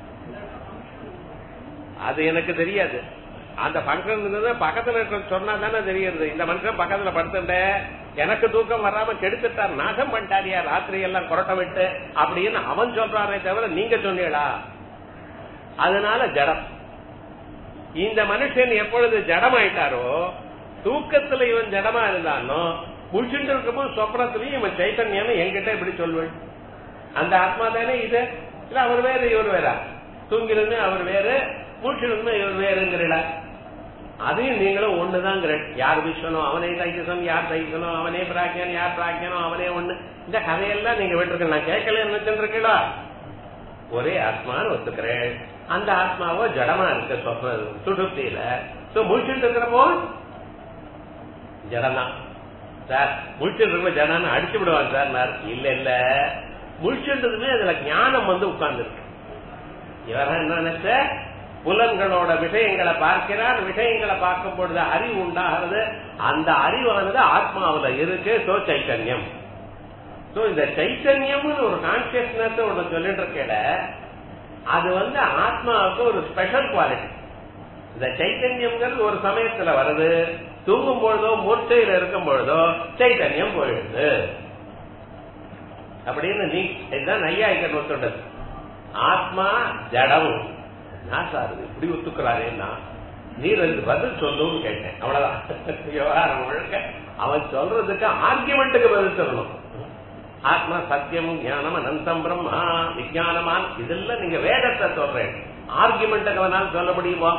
அது எனக்கு தெரியாது அந்த பங்கன் இருந்தது பக்கத்துல இருக்க சொன்னா தானே தெரியுது இந்த மனுஷன் பக்கத்துல படுத்துட்ட எனக்கு தூக்கம் வராம கெடுத்துட்டார் நாசம் பண்ணிட்டாரியா ராத்திரி எல்லாம் கொரட்டை விட்டு அப்படின்னு அவன் சொல்றானே தவிர நீங்க சொன்னீங்களா அதனால ஜடம் இந்த மனுஷன் எப்பொழுது ஜடமாயிட்டாரோ தூக்கத்துல இவன் ஜடமா இருந்தாலும் முடிச்சுட்டு இருக்கும்போது சொப்னத்திலையும் இவன் சைத்தன்யம் என்கிட்ட இப்படி சொல்வேன் அந்த ஆத்மா தானே இது இல்ல அவர் வேற இவர் வேற தூங்கிலுமே அவர் வேறு மூச்சிலுமே இவர் வேறுங்கிறீட அதையும் நீங்களும் ஒண்ணுதாங்கிற யார் விஸ்வனோ அவனே தைக்கசம் யார் தைக்கணும் அவனே பிராக்கியன் யார் பிராக்கியனோ அவனே ஒண்ணு இந்த கதையெல்லாம் நீங்க விட்டுருக்க நான் கேட்கல நினைச்சுருக்கீங்களா ஒரே ஆத்மான்னு ஒத்துக்கிறேன் அந்த ஆத்மாவோ ஜடமா இருக்கு சொப்ன சுடுப்தியில சோ முழிச்சுட்டு இருக்கிறப்போ ஜடம்தான் சார் முழிச்சுட்டு இருக்கிற ஜடான்னு அடிச்சு விடுவாங்க சார் இல்ல இல்ல முழிச்சுன்றதுமே அதுல ஞானம் வந்து உட்கார்ந்து இருக்கு இவர என்ன நினைச்ச புலன்களோட விஷயங்களை பார்க்கிறார் விஷயங்களை பார்க்கும் பொழுது அறிவு உண்டாகிறது அந்த அறிவானது ஆத்மாவுல இருக்கு சோ சைத்தன்யம் சோ இந்த சைத்தன்யம்னு ஒரு கான்சியஸ்னஸ் ஒண்ணு சொல்லிட்டு இருக்கேட அது வந்து ஆத்மாவுக்கு ஒரு ஸ்பெஷல் குவாலிட்டி இந்த சைத்தன்யம்ங்கிறது ஒரு சமயத்துல வருது தூங்கும் பொழுதோ மூர்ச்சையில இருக்கும் பொழுதோ சைத்தன்யம் போயிடுது அப்படின்னு நீ இதுதான் நையாய்க்கன் ஒத்துண்டது ஆத்மா ஜடம் நான் சார் இப்படி ஒத்துக்கிறாரேன்னா நீ ரெண்டு பதில் சொல்லுன்னு கேட்டேன் அவ்வளவுதான் விவகாரம் முழுக்க அவன் சொல்றதுக்கு ஆர்குமெண்ட்டுக்கு பதில் சொல்லணும் ஆத்மா சத்தியம் ஞானம் அனந்தம் பிரம்மா விஜயானமான் இதெல்லாம் நீங்க வேதத்தை சொல்றேன் ஆர்குமெண்ட்டுக்கு அவனால் சொல்ல முடியுமா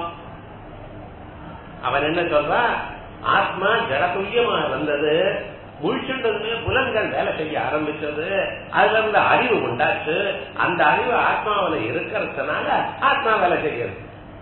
அவன் என்ன சொல்றா ஆத்மா ஜடதுல்யமா வந்தது முழிச்சுட்டதுமே புலன்கள் வேலை செய்ய ஆரம்பிச்சது அதுல இருந்து அறிவு உண்டாச்சு அந்த அறிவு ஆத்மாவில இருக்கிறதுனால ஆத்மா வேலை செய்யுது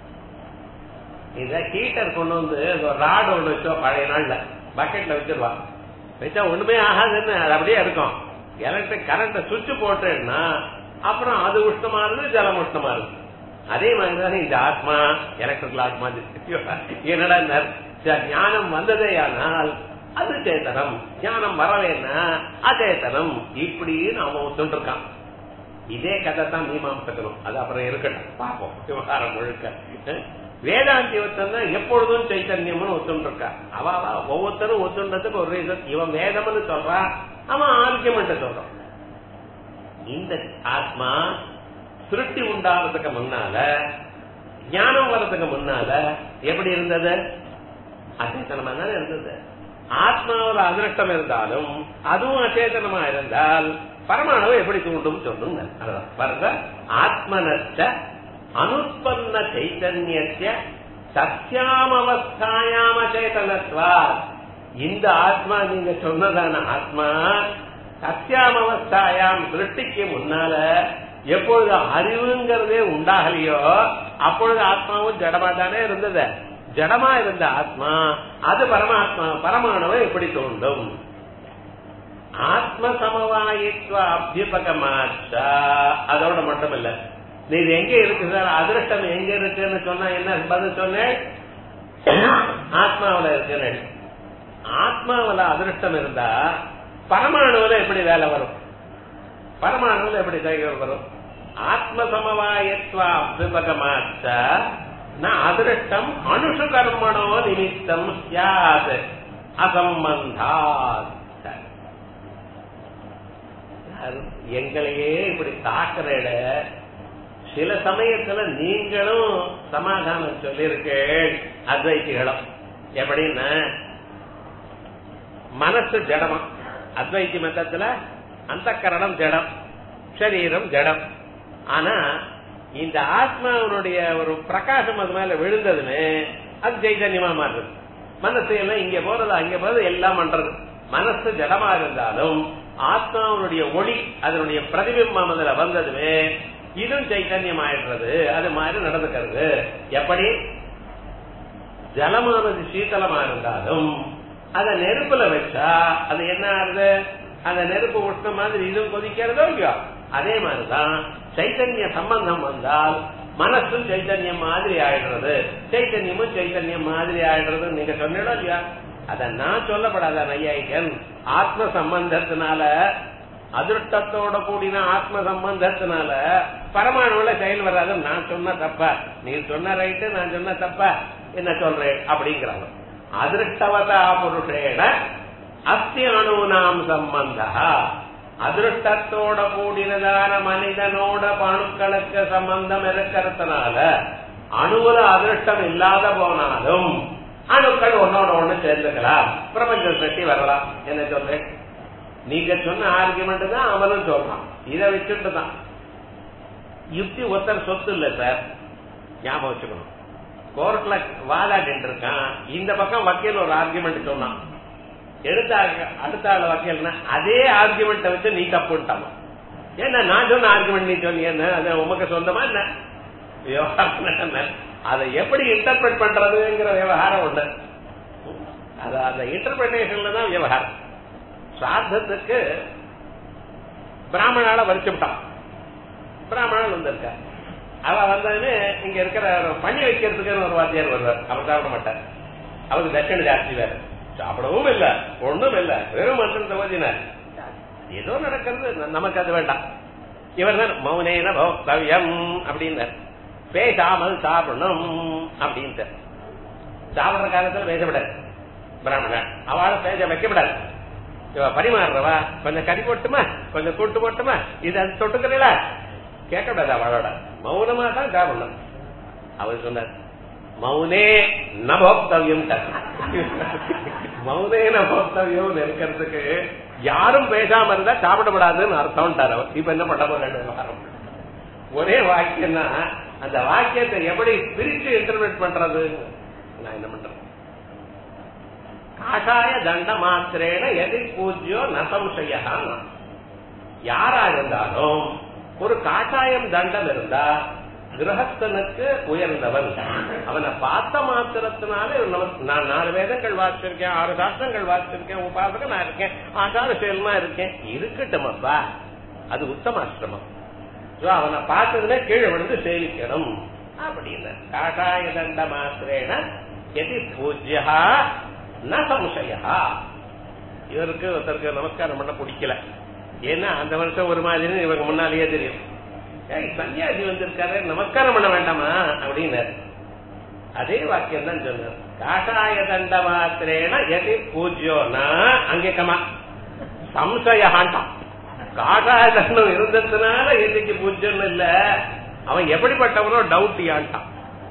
இத ஹீட்டர் கொண்டு வந்து ராடு ஒண்ணு வச்சோ பழைய நாள்ல பக்கெட்ல வச்சிருவா வச்சா ஒண்ணுமே ஆகாதுன்னு அது அப்படியே இருக்கும் எலக்ட்ரிக் கரண்ட் சுவிட்ச் போட்டேன்னா அப்புறம் அது உஷ்ணமா இருந்து ஜலம் உஷ்ணமா இருக்கு அதே மாதிரிதான் இந்த ஆத்மா எலக்ட்ரிக்கல் ஆத்மா என்னடா ஞானம் வந்ததே ஆனால் அது சேத்தனம் ஞானம் வரலைன்னா அச்சேத்தனம் இப்படின்னு அவன் ஒத்துருக்கான் இதே கதை தான் மீமாம்சக்கணும் அது அப்புறம் இருக்கட்டும் பார்ப்போம் விவகாரம் முழுக்க வேதாந்தி ஒருத்தன் எப்பொழுதும் சைத்தன்யம்னு ஒத்துருக்கா அவ ஒவ்வொருத்தரும் ஒத்துன்றதுக்கு ஒரு ரீசன் இவன் வேதம்னு சொல்றான் அவன் ஆர்கியமெண்ட் சொல்றான் இந்த ஆத்மா திருஷ்டி உண்டாகிறதுக்கு முன்னால ஞானம் வர்றதுக்கு முன்னால எப்படி இருந்தது அச்சேத்தனமா தானே இருந்தது ஆத்மாவில் அதிருஷ்டம் இருந்தாலும் அதுவும் அச்சேதனமா இருந்தால் பரமாணு எப்படி தூண்டும் சொல்லுங்க பாருங்க ஆத்மனச்ச அனுப்பன்ன சைத்தன்யத்திய சத்தியாமவஸ்தாயாம சேதனத்வா இந்த ஆத்மா நீங்க சொன்னதான ஆத்மா சத்தியாமவஸ்தாயாம் திருஷ்டிக்கு முன்னால எப்பொழுது அறிவுங்கிறதே உண்டாகலையோ அப்பொழுது ஆத்மாவும் ஜடமா தானே இருந்தது ஜடமா இருந்த ஆத்மா அது பரமாத்மா பரமானவை எப்படி தோண்டும் ஆத்ம சமவாயித்வ அபியுபகமாச்சா அதோட மட்டும் இல்ல நீ இது எங்க இருக்கு சார் அதிருஷ்டம் எங்க இருக்குன்னு சொன்னா என்ன பதில் சொன்னேன் ஆத்மாவில இருக்குன்னு ஆத்மாவில அதிருஷ்டம் இருந்தா பரமாணுவில எப்படி வேலை வரும் பரமாணுவில எப்படி கைகள் வரும் ஆத்ம சமவாயத்வ அபியுபகமாச்சா நான் அதிருஷ்டம் அனுஷு கர்மணோ நிமித்தம் சியாத் அசம்பந்தாத் எங்களையே இப்படி தாக்குற சில சமயத்துல நீங்களும் சமாதானம் சொல்லியிருக்கேள் அத்வைத்திகளும் எப்படின்னா மனசு ஜடமா அத்வைத்தி மதத்துல அந்த கரணம் ஜடம் சரீரம் ஜடம் ஆனா இந்த ஆத்மாவனுடைய ஒரு பிரகாசம் அது மேல விழுந்ததுன்னு அது சைதன்யமா மாறுது மனசு எல்லாம் இங்க போறது அங்க போறது எல்லாம் பண்றது மனசு ஜடமா இருந்தாலும் ஆத்மாவனுடைய ஒளி அதனுடைய பிரதிபிம்பம் அதுல வந்ததுமே இதுவும் சைத்தன்யம் ஆயிடுறது அது மாதிரி நடந்துக்கிறது எப்படி ஜலமானது சீத்தலமா இருந்தாலும் அத நெருப்புல வச்சா அது என்ன ஆகுது அந்த நெருப்பு உஷ்ண மாதிரி இதுவும் கொதிக்கிறதோ இல்லையோ அதே மாதிரிதான் சைத்தன்ய சம்பந்தம் வந்தால் மனசும் சைத்தன்யம் மாதிரி ஆயிடுறது சைத்தன்யமும் சைத்தன்யம் மாதிரி ஆயிடுறது நீங்க சொன்னீங்களோ இல்லையா அத நான் சொல்லப்படாத நையாயிக்கன் ஆத்ம சம்பந்தத்தினால அதிருஷ்டத்தோட கூடின ஆத்ம சம்பந்தத்தினால பரமாணுல செயல் வராது நான் சொன்ன தப்பா நீ சொன்ன ரைட்டு நான் சொன்ன தப்பா என்ன சொல்றேன் அப்படிங்கிறாங்க அதிருஷ்டவதா புருஷேன அஸ்தி அணுனாம் சம்பந்த அதிருஷ்டத்தோட கூடினதான மனிதனோட அணுக்களுக்கு சம்பந்தம் இருக்கிறதுனால அணுவுல அதிருஷ்டம் இல்லாத போனாலும் அணுக்கள் ஒன்னோட ஒண்ணு சேர்ந்துக்கலாம் பிரபஞ்சம் சக்தி வரலாம் என்ன சொல்றேன் நீங்க சொன்ன ஆர்குமெண்ட் தான் அவனும் சொல்றான் இதை வச்சுட்டு தான் யுக்தி ஒருத்தர் சொத்து இல்ல சார் ஞாபகம் வச்சுக்கணும் கோர்ட்ல வாதாடிட்டு இருக்கான் இந்த பக்கம் வக்கீல் ஒரு ஆர்குமெண்ட் சொன்னான் எடுத்த அடுத்த ஆள் வக்கீல்னா அதே ஆர்குமெண்ட்டை வச்சு நீ தப்புட்டாமா ஏன்னா நான் சொன்ன ஆர்குமெண்ட் நீ சொன்னீங்க அது உமக்கு சொந்தமா என்ன விவகாரம் அதை எப்படி இன்டர்பிரட் பண்றதுங்கிற விவகாரம் உண்டு அது அந்த இன்டர்பிரேஷன்ல தான் விவகாரம் சாத்தத்துக்கு பிராமணால வரிச்சுட்டான் பிராமணன் வந்திருக்க அவ வந்ததுன்னு இங்க இருக்கிற பணி வைக்கிறதுக்கு ஒரு வாத்தியார் வருவார் அவர் சாப்பிட மாட்டார் அவருக்கு தட்சணை ஜாஸ்தி வேற சாப்பிடவும் இல்ல ஒண்ணும் இல்ல வெறும் மட்டும் தவதினார் ஏதோ நடக்கிறது நமக்கு அது வேண்டாம் இவர் தான் மௌனேன பௌத்தவியம் அப்படின்னார் பேசாமல் சாப்பிடணும் அப்படின்ட்டு சாப்பிடுற காலத்துல பேசப்படாது பிராமணன் அவளை பேச வைக்கப்படாது இவ பரிமாறுறவா கொஞ்சம் கறி போட்டுமா கொஞ்சம் கூட்டு போட்டுமா இது அது தொட்டுக்கிறீங்களா கேட்கக்கூடாது அவளோட மௌனமா தான் சாப்பிடணும் அவர் சொன்னார் மௌனே நபோக்தவியம் மௌனே நபோக்தவியம் இருக்கிறதுக்கு யாரும் பேசாம இருந்தா சாப்பிடப்படாதுன்னு அர்த்தம்ட்டார் அவர் இப்ப என்ன பண்ண போறாரு ஒரே வாக்கியம் தான் அந்த வாக்கியத்தை எப்படி பிரிச்சு இன்டர்பிரேட் பண்றது நான் என்ன பண்றேன் காஷாய தண்ட மாத்திரேன எதி பூஜ்யோ நசம்சயா யாரா இருந்தாலும் ஒரு காஷாயம் தண்டம் இருந்தா கிரகஸ்தனுக்கு உயர்ந்தவன் அவனை பார்த்த மாத்திரத்தினால நான் நாலு வேதங்கள் வாசிச்சிருக்கேன் ஆறு சாஸ்திரங்கள் வாசிச்சிருக்கேன் உபாசக நான் இருக்கேன் ஆசார செயல்மா இருக்கேன் இருக்கட்டும் அப்பா அது உத்தமாசிரமம் அவனை பார்த்ததுல கீழே விழுந்து சேவிக்கணும் அப்படின்னு காஷாய தண்ட மாத்திரேன எதி பூஜ்யா ந சம்சயா இவருக்கு ஒருத்தருக்கு நமஸ்காரம் பண்ண பிடிக்கல ஏன்னா அந்த வருஷம் ஒரு மாதிரி இவங்க முன்னாலேயே தெரியும் சன்னியாசி வந்திருக்காரு நமஸ்காரம் பண்ண வேண்டாமா அப்படின்னாரு அதே வாக்கியம் தான் சொன்னார் காஷாய தண்ட மாத்திரேன எதி பூஜ்யோனா அங்கே கமா சம்சயாண்டான் காஷாய தண்டம் இருந்ததுனால எதிக்கு பூஜ்யம் இல்ல அவன் எப்படிப்பட்டவனோ டவுட் ஆண்டான்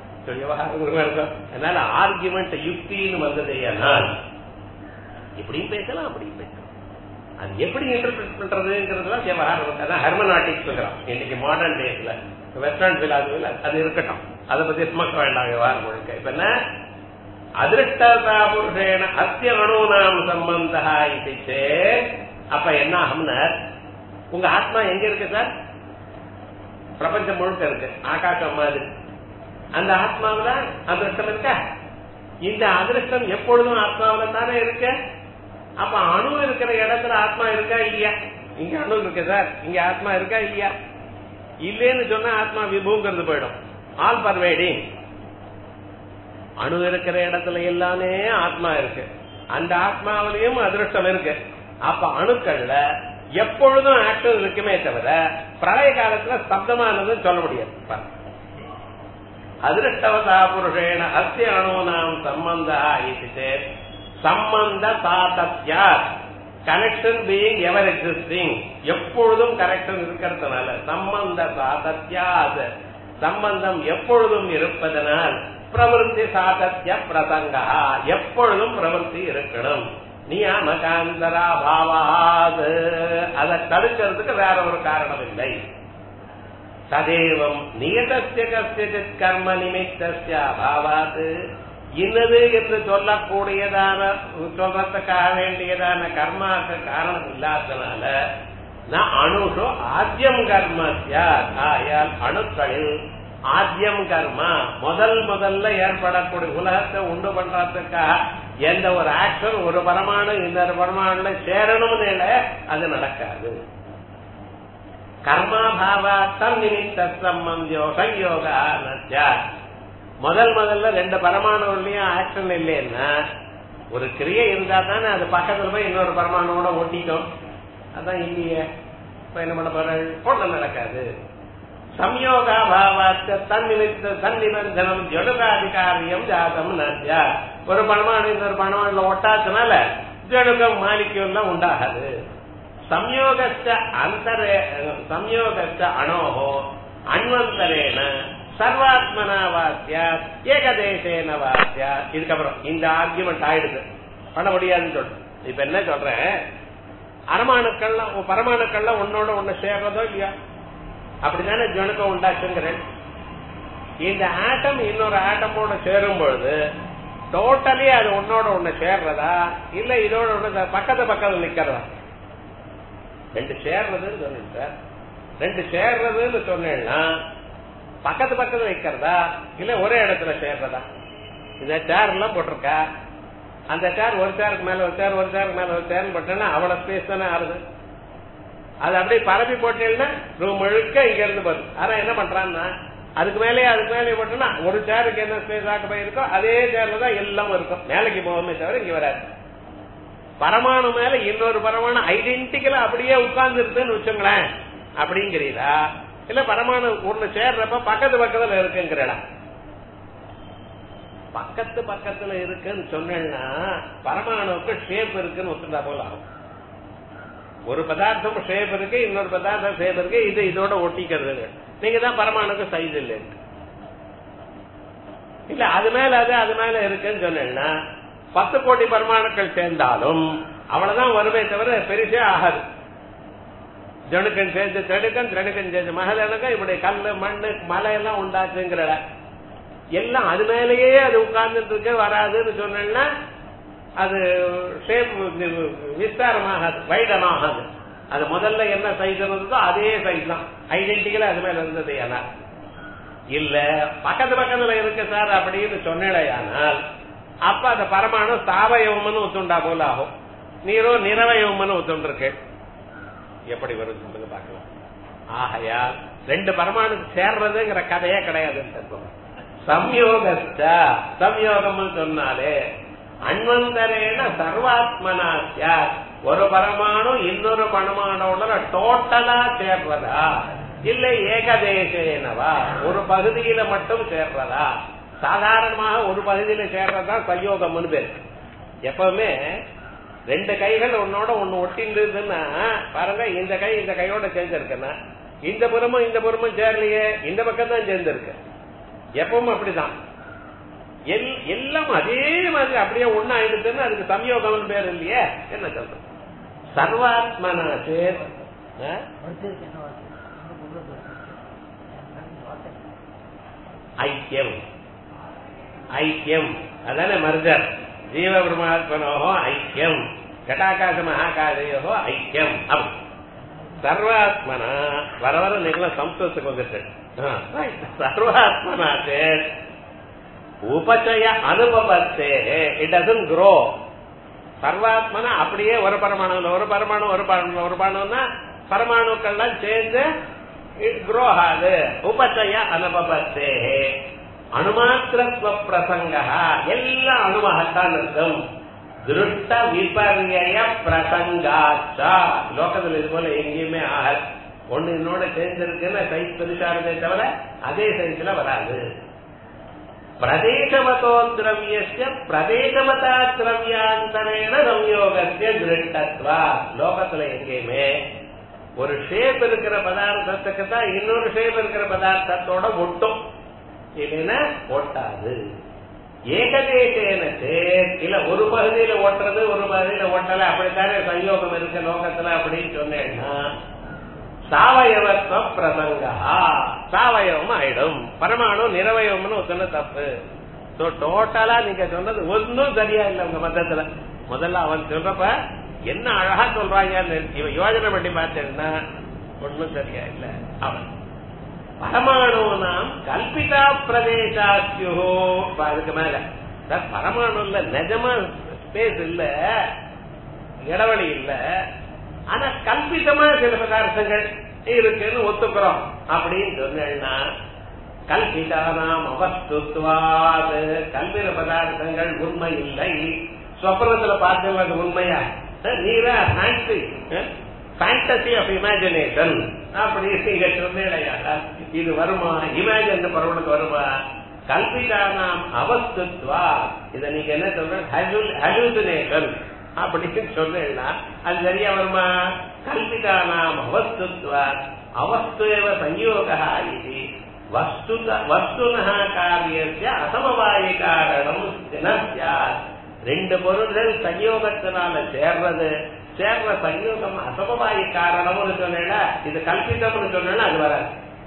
அதனால ஆர்குமெண்ட் யுக்தின்னு வந்தது ஆனால் இப்படியும் பேசலாம் அப்படியும் பேசலாம் அது எப்படி இன்டர்பிரட் பண்றதுங்கிறதுலாம் விவகாரம் அதான் ஹெர்மனாட்டிக் சொல்றான் இன்னைக்கு மாடர்ன் டேஸ்ல வெஸ்டர்ன் பிலாசபில அது இருக்கட்டும் அதை பத்தி சுமக்க வேண்டாம் விவகாரம் முழுக்க இப்ப என்ன அதிருஷ்டதா புருஷேன அத்திய அணுனாம் சம்பந்தா இது அப்ப என்ன ஆகும்னா உங்க ஆத்மா எங்க இருக்கு சார் பிரபஞ்சம் முழுக்க இருக்கு ஆகாசம் மாதிரி அந்த ஆத்மாவில அதிருஷ்டம் இருக்கா இந்த அதிருஷ்டம் எப்பொழுதும் ஆத்மாவில தானே இருக்கு அப்ப அணு இருக்கிற இடத்துல ஆத்மா இருக்கா இல்லையா இங்க அணு இருக்கு சார் இங்க ஆத்மா இருக்கா இல்லையா இல்லேன்னு சொன்னா ஆத்மா விபூங்கிறது போயிடும் ஆல் பர்வேடிங் அணு இருக்கிற இடத்துல எல்லாமே ஆத்மா இருக்கு அந்த ஆத்மாவிலையும் அதிருஷ்டம் இருக்கு அப்ப அணுக்கள்ல எப்பொழுதும் ஆக்டிவ் இருக்குமே தவிர பிரளய காலத்துல ஸ்தப்தமானது சொல்ல முடியாது அதிருஷ்டவதா புருஷேன அஸ்ய அணுனாம் சம்பந்த இது சம்பந்த சாதத்யா கனெக்ஷன் பீயிங் எவர் எக்ஸிஸ்டிங் எப்பொழுதும் கனெக்ஷன் இருக்கிறதுனால சம்பந்த சாதத்யாது சம்பந்தம் எப்பொழுதும் இருப்பதனால் பிரவருத்தி சாதத்ய பிரசங்கா எப்பொழுதும் பிரவருத்தி இருக்கணும் நியாமகாந்தரா பாவாது அதை தடுக்கிறதுக்கு வேற ஒரு காரணம் இல்லை ததேவம் நியதஸ்ய கசித் கர்ம நிமித்தஸ்ய அபாவாத் இன்னது என்று சொல்லக்கூடியதான சொல்றதுக்காக வேண்டியதான கர்மாக்கு காரணம் இல்லாதனால நான் அணுஷோ ஆத்தியம் கர்மஸ்யா ஆயால் அணுக்களில் ஆத்தியம் கர்மா முதல் முதல்ல ஏற்படக்கூடிய உலகத்தை உண்டு பண்றதுக்காக எந்த ஒரு ஆக்ஷன் ஒரு பரமாணு இன்னொரு பரமாணுல சேரணும்னு இல்லை அது நடக்காது கர்மாபாவா தம் நிமித்த சம்பந்தியோ சங்கயோகா முதல் முதல்ல ரெண்டு பரமாணுலயும் ஆக்ஷன் இல்லைன்னா ஒரு கிரியை இருந்தா தானே அது பக்கத்துல போய் இன்னொரு பரமாணுவோட ஒட்டிக்கும் அதான் இல்லையே இப்ப என்ன பண்ண போற ஒண்ணு நடக்காது சம்யோகா பாவாத்த தன்னிமித்த தன்னிபந்தனம் ஜடுகாதிகாரியம் ஜாதம் நத்யா ஒரு பரமாணு இன்னொரு பரமாணுல ஒட்டாச்சுனால ஜடுகம் மாலிக்யூல்லாம் உண்டாகாது ಸಂಯೋಗಶ್ಚ ಅಂತರೇ ಸಂಯೋಗಶ್ಚ ಅಣೋಹೋ அன்வந்தரேன சர்வாத்மனா வாத்திய ஏகதேசேன வாத்திய இதுக்கப்புறம் இந்த ஆர்குமெண்ட் ஆயிடுது பண்ண முடியாதுன்னு சொல்றேன் இப்ப என்ன சொல்றேன் அரமாணுக்கள்லாம் பரமாணுக்கள்லாம் ஒன்னோட ஒண்ணு சேர்றதோ இல்லையா அப்படித்தானே ஜனுக்கம் உண்டாச்சுங்கிறேன் இந்த ஆட்டம் இன்னொரு ஆட்டமோட சேரும் பொழுது டோட்டலி அது உன்னோட ஒண்ணு சேர்றதா இல்ல இதோட ஒண்ணு பக்கத்து பக்கத்துல நிக்கிறதா ரெண்டு சேர்றதுன்னு சொன்னேன் சார் ரெண்டு சேர்றதுன்னு சொன்னேன்னா பக்கத்து பக்கத்துல நிக்கிறதா இல்ல ஒரே இடத்துல சேர்றதா இந்த சேர் எல்லாம் போட்டிருக்கா அந்த சேர் ஒரு சேருக்கு மேல ஒரு சேர் ஒரு சேருக்கு மேல ஒரு சேர் போட்டேன்னா அவ்வளவு ஸ்பேஸ் தானே ஆறுது அது அப்படியே பரப்பி போட்டீங்கன்னா ரூம் முழுக்க இங்க இருந்து போகுது ஆனா என்ன பண்றான்னா அதுக்கு மேலேயே அதுக்கு மேலே போட்டோம்னா ஒரு சேருக்கு என்ன ஸ்பேஸ் ஆக்க இருக்கோ அதே சேர்ல தான் எல்லாம் இருக்கும் மேலைக்கு போகமே தவிர இங்க வராது பரமாணு மேல இன்னொரு பரமாணு ஐடென்டிக்கலா அப்படியே உட்கார்ந்து இருக்குன்னு வச்சுங்களேன் அப்படிங்கிறீரா இல்ல பரமாணு ஒண்ணு சேர்றப்ப பக்கத்து பக்கத்துல இருக்குங்கிறடா பக்கத்து பக்கத்துல இருக்குன்னு சொன்னேன்னா பரமாணுவுக்கு ஷேப் இருக்குன்னு ஒத்துண்டா போல ஆகும் ஒரு பதார்த்தம் ஷேப் இருக்கு இன்னொரு பதார்த்தம் ஷேப் இருக்கு இது இதோட ஒட்டிக்கிறது நீங்க தான் பரமாணுக்கு சைஸ் இல்லை இல்ல அது மேல அது அது மேல இருக்குன்னு சொன்னேன்னா பத்து கோடி பரமாணுக்கள் சேர்ந்தாலும் அவ்வளவுதான் வருமே தவிர பெருசே ஆகாது ஜனுக்கன் சேர்ந்து தெடுக்கன் திரடுக்கன் சேர்ந்து மகளனுக்கும் இப்படி கல்லு மண்ணு மலை எல்லாம் உண்டாச்சுங்கிற எல்லாம் அது மேலேயே அது உட்கார்ந்துட்டு இருக்கு வராதுன்னு சொன்னா அது ஷேப் விஸ்தாரமாகாது வைடமாகாது அது முதல்ல என்ன சைஸ் இருந்ததோ அதே சைஸ் தான் ஐடென்டிக்கலா அது மேல இருந்தது ஏன்னா இல்ல பக்கத்து பக்கத்துல இருக்கு சார் அப்படின்னு சொன்னேடையானால் அப்ப அந்த பரமாணு சாவயவம்னு ஒத்துண்டா போல ஆகும் நீரோ நிறவயவம்னு ஒத்துண்டிருக்கு எப்படி வரும் சொல்லுங்க பார்க்கலாம் ஆகையா ரெண்டு பரமாணு சேர்றதுங்கிற கதையே கிடையாது சம்யோகஸ்ட சம்யோகம் சொன்னாலே அன்வந்தரேன சர்வாத்மனாசியா ஒரு பரமாணு இன்னொரு பரமானோட டோட்டலா சேர்றதா இல்ல ஏகதேசேனவா ஒரு பகுதியில மட்டும் சேர்றதா சாதாரணமாக ஒரு பகுதியில சேர்றதா சயோகம்னு பேரு எப்பவுமே ரெண்டு கைகள் உன்னோட ஒண்ணு ஒட்டின்றதுன்னா பாருங்க இந்த கை இந்த கையோட சேர்ந்திருக்குன்னா இந்த புறமும் இந்த புறமும் சேரலையே இந்த பக்கம் தான் சேர்ந்திருக்கு எப்பவும் அப்படிதான் எல்லாம் அதே மாதிரி அப்படியே ஒண்ணு ஆயிடுச்சுன்னு அதுக்கு சம்யோகம் பேர் இல்லையே என்ன சொல்றது சர்வாத்மனா சேர் ஐக்கியம் ஐக்கியம் அதானே மர்ஜர் ஜீவ பிரமாத்மனோகோ ஐக்கியம் கட்டாகாச மகாகாதையோ ஐக்கியம் அப்படி சர்வாத்மனா வர வர நீங்களும் சம்ஸ்கிருதத்துக்கு வந்துட்டு சர்வாத்மனா சேர் உபச்சய அனுபவத்தே இட் டசன் குரோ சர்வாத்மனா அப்படியே ஒரு பரமாணு ஒரு பரமாணு ஒரு பரமாணு ஒரு பரமாணுன்னா பரமாணுக்கள்லாம் சேர்ந்து குரோ ஆகுது உபச்சய அனுபவத்தே அணுமாத்திரத்துவ பிரசங்க எல்லாம் அணுவாகத்தான் இருக்கும் திருஷ்ட விபர்ய பிரசங்காச்சா லோகத்தில் இது போல எங்கேயுமே ஆகல ஒண்ணு இன்னோட சேர்ந்திருக்குன்னு சைஸ் பெருசா இருந்தே தவிர அதே சைஸ்ல வராது பிரதேசவதோ திரவியஸ்ய பிரதேசவதா திரவியாந்தரேன சம்யோகத்திய திருஷ்டத்வா லோகத்துல எங்கேயுமே ஒரு ஷேப் இருக்கிற பதார்த்தத்துக்கு தான் இன்னொரு ஷேப் இருக்கிற பதார்த்தத்தோட ஒட்டும் இல்லைன்னா ஒட்டாது ஏகதேசேன சேர் இல்ல ஒரு பகுதியில ஒட்டுறது ஒரு பகுதியில ஒட்டல அப்படித்தானே சயோகம் இருக்க லோகத்துல அப்படின்னு சொன்னேன்னா சாவயவத்வ பிரசங்கா சாவயவம் ஆயிடும் பரமாணு நிறவயவம்னு சொன்ன தப்பு டோட்டலா நீங்க சொன்னது ஒன்னும் சரியா இல்ல உங்க மதத்துல முதல்ல அவன் சொல்றப்ப என்ன அழகா சொல்றாங்க இவன் யோஜனை பண்ணி பார்த்தேன்னா ஒன்னும் சரியா இல்ல அவன் பரமாணு நாம் கல்பிதா பிரதேசாத்தியோ அதுக்கு மேல பரமாணுல நிஜமா ஸ்பேஸ் இல்ல இடவெளி இல்ல ஆனா கல்பிதமா சில பதார்த்தங்கள் இருக்குன்னு ஒத்துக்கிறோம் அப்படின்னு சொன்னா கல்பிதானாம் அவஸ்துவாது கல்விர பதார்த்தங்கள் உண்மை இல்லை சொப்பனத்துல பார்த்தவங்க அது உண்மையா நீரா ஃபேன்சி ஃபேண்டசி ஆஃப் இமேஜினேஷன் அப்படி நீங்க சொன்னீங்களா இது வருமா இமேஜின் பரவலுக்கு வருமா கல்பிதானாம் அவஸ்துவா இத நீங்க என்ன சொல்ற ஹலூசினேஷன் அப்படின்னு சொன்னா அது சரியா வருமா கல்பிதானாம் அவஸ்துவா அவஸ்துவ சயோகா இது வஸ்துத வஸ்துன காரியஸ்ய அசமவாய காரணம் ரெண்டு பொருள்கள் சயோகத்தினால சேர்றது சேர்ற சயோகம் அசமவாய காரணம்னு சொன்னா இது கல்பிதம்னு சொன்னா அது வராது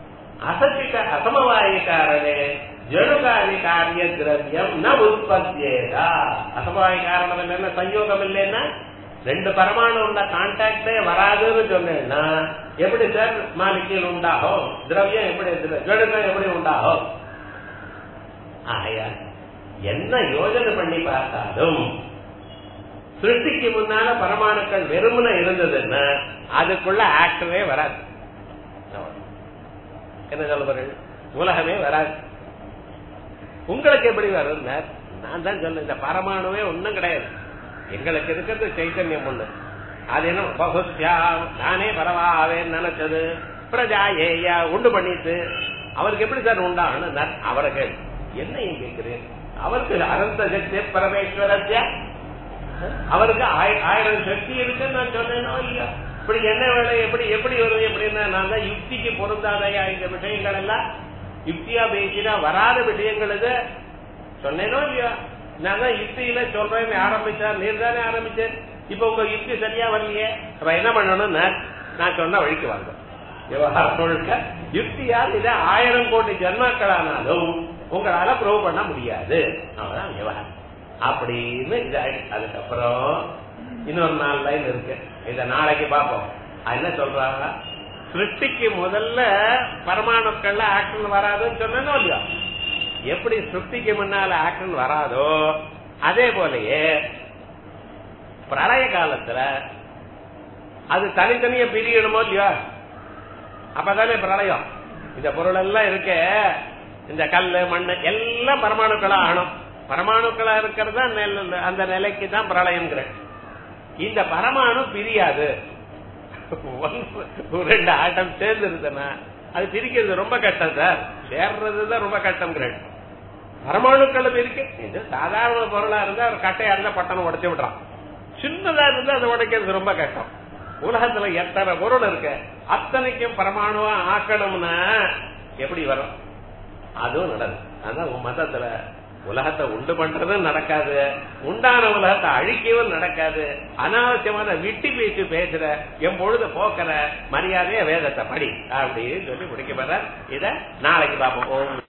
அசசிக அசமவாயு காரணே ஜடுகாரி காரிய திரவியம் ந உற்பத்தியேதா அசமவாயு காரணம் என்ன சயோகம் இல்லைன்னா ரெண்டு பரமாணு உள்ள கான்டாக்டே வராதுன்னு சொன்னேன்னா எப்படி சார் மாலிக்கியல் உண்டாகும் திரவியம் எப்படி ஜடுகம் எப்படி உண்டாகும் ஆயா என்ன யோஜனை பண்ணி பார்த்தாலும் சிருஷ்டிக்கு முன்னால பரமாணுக்கள் வெறுமன இருந்ததுன்னா அதுக்குள்ள ஆக்டரே வராது என்ன சொல்லுவார்கள் உலகமே வராது உங்களுக்கு எப்படி வரும் நான் தான் சொல்ல இந்த பரமாணுவே ஒண்ணும் கிடையாது எங்களுக்கு இருக்கிறது சைத்தன்யம் ஒண்ணு அது என்ன பகுத்யா நானே பரவாவேன்னு நினைச்சது பிரஜா ஏயா உண்டு பண்ணிட்டு அவருக்கு எப்படி சார் உண்டாகணும் அவரை கேள்வி என்ன கேட்கிறேன் அவருக்கு அனந்த சக்தி பரமேஸ்வரத்தியா அவருக்கு ஆயிரம் சக்தி இருக்குன்னு நான் சொன்னேனோ இல்லையா இப்படி என்ன வேலை எப்படி எப்படி வருது எப்படின்னா நான் தான் யுக்திக்கு பொருந்தாதையா இந்த விஷயங்கள் எல்லாம் யுக்தியா பேசினா வராத விஷயங்கள் இது சொன்னேனோ இல்லையா நான் தான் யுக்தியில சொல்றேன்னு ஆரம்பிச்சேன் நீர் தானே ஆரம்பிச்சேன் இப்ப உங்க யுக்தி சரியா வரலையே அப்ப என்ன பண்ணணும் நான் சொன்ன வழிக்கு வாங்க விவகாரம் முழுக்க யுக்தியால் இதை ஆயிரம் கோடி ஜென்மாக்களானாலும் உங்களால ப்ரூவ் பண்ண முடியாது அவ்வளவுதான் விவகாரம் அப்படின்னு இது அதுக்கப்புறம் இன்னொரு நாலு லைன் இருக்கு இத நாளைக்கு பார்ப்போம் என்ன சொல்றாங்க சிருஷ்டிக்கு முதல்ல பரமாணுக்கள்ல ஆக்ஷன் வராதுன்னு சொன்னோ இல்லையா எப்படி சிருஷ்டிக்கு முன்னால ஆக்ஷன் வராதோ அதே போலயே பிரளய காலத்துல அது தனித்தனியா பிரியணுமோ இல்லையா அப்பதானே பிரளயம் இந்த பொருள் எல்லாம் இருக்க இந்த கல்லு மண்ணு எல்லாம் பரமாணுக்களா ஆகணும் பரமாணுக்களா இருக்கிறது அந்த நிலைக்கு தான் பிரளயம்ங்கிற இந்த பரமாணு பிரியாது ரெண்டு ஆட்டம் சேர்ந்து இருந்தனா அது பிரிக்கிறது ரொம்ப கஷ்டம் சார் சேர்றதுதான் ரொம்ப கஷ்டம் பரமாணுக்கள் இருக்கு இது சாதாரண பொருளா இருந்தா ஒரு கட்டையா இருந்தா பட்டணம் உடைச்சு விடுறான் சின்னதா இருந்தா அதை உடைக்கிறது ரொம்ப கஷ்டம் உலகத்துல எத்தனை பொருள் இருக்கு அத்தனைக்கும் பரமாணுவா ஆக்கணும்னா எப்படி வரும் அதுவும் நடக்கும் அதான் உன் மதத்துல உலகத்தை உண்டு பண்றதும் நடக்காது உண்டான உலகத்தை அழிக்கவும் நடக்காது அனாவசியமான விட்டி பேச்சு பேசுற என் பொழுது போக்குற மரியாதைய வேதத்தை படி அப்படின்னு சொல்லி முடிக்க போற இத நாளைக்கு பார்ப்போம்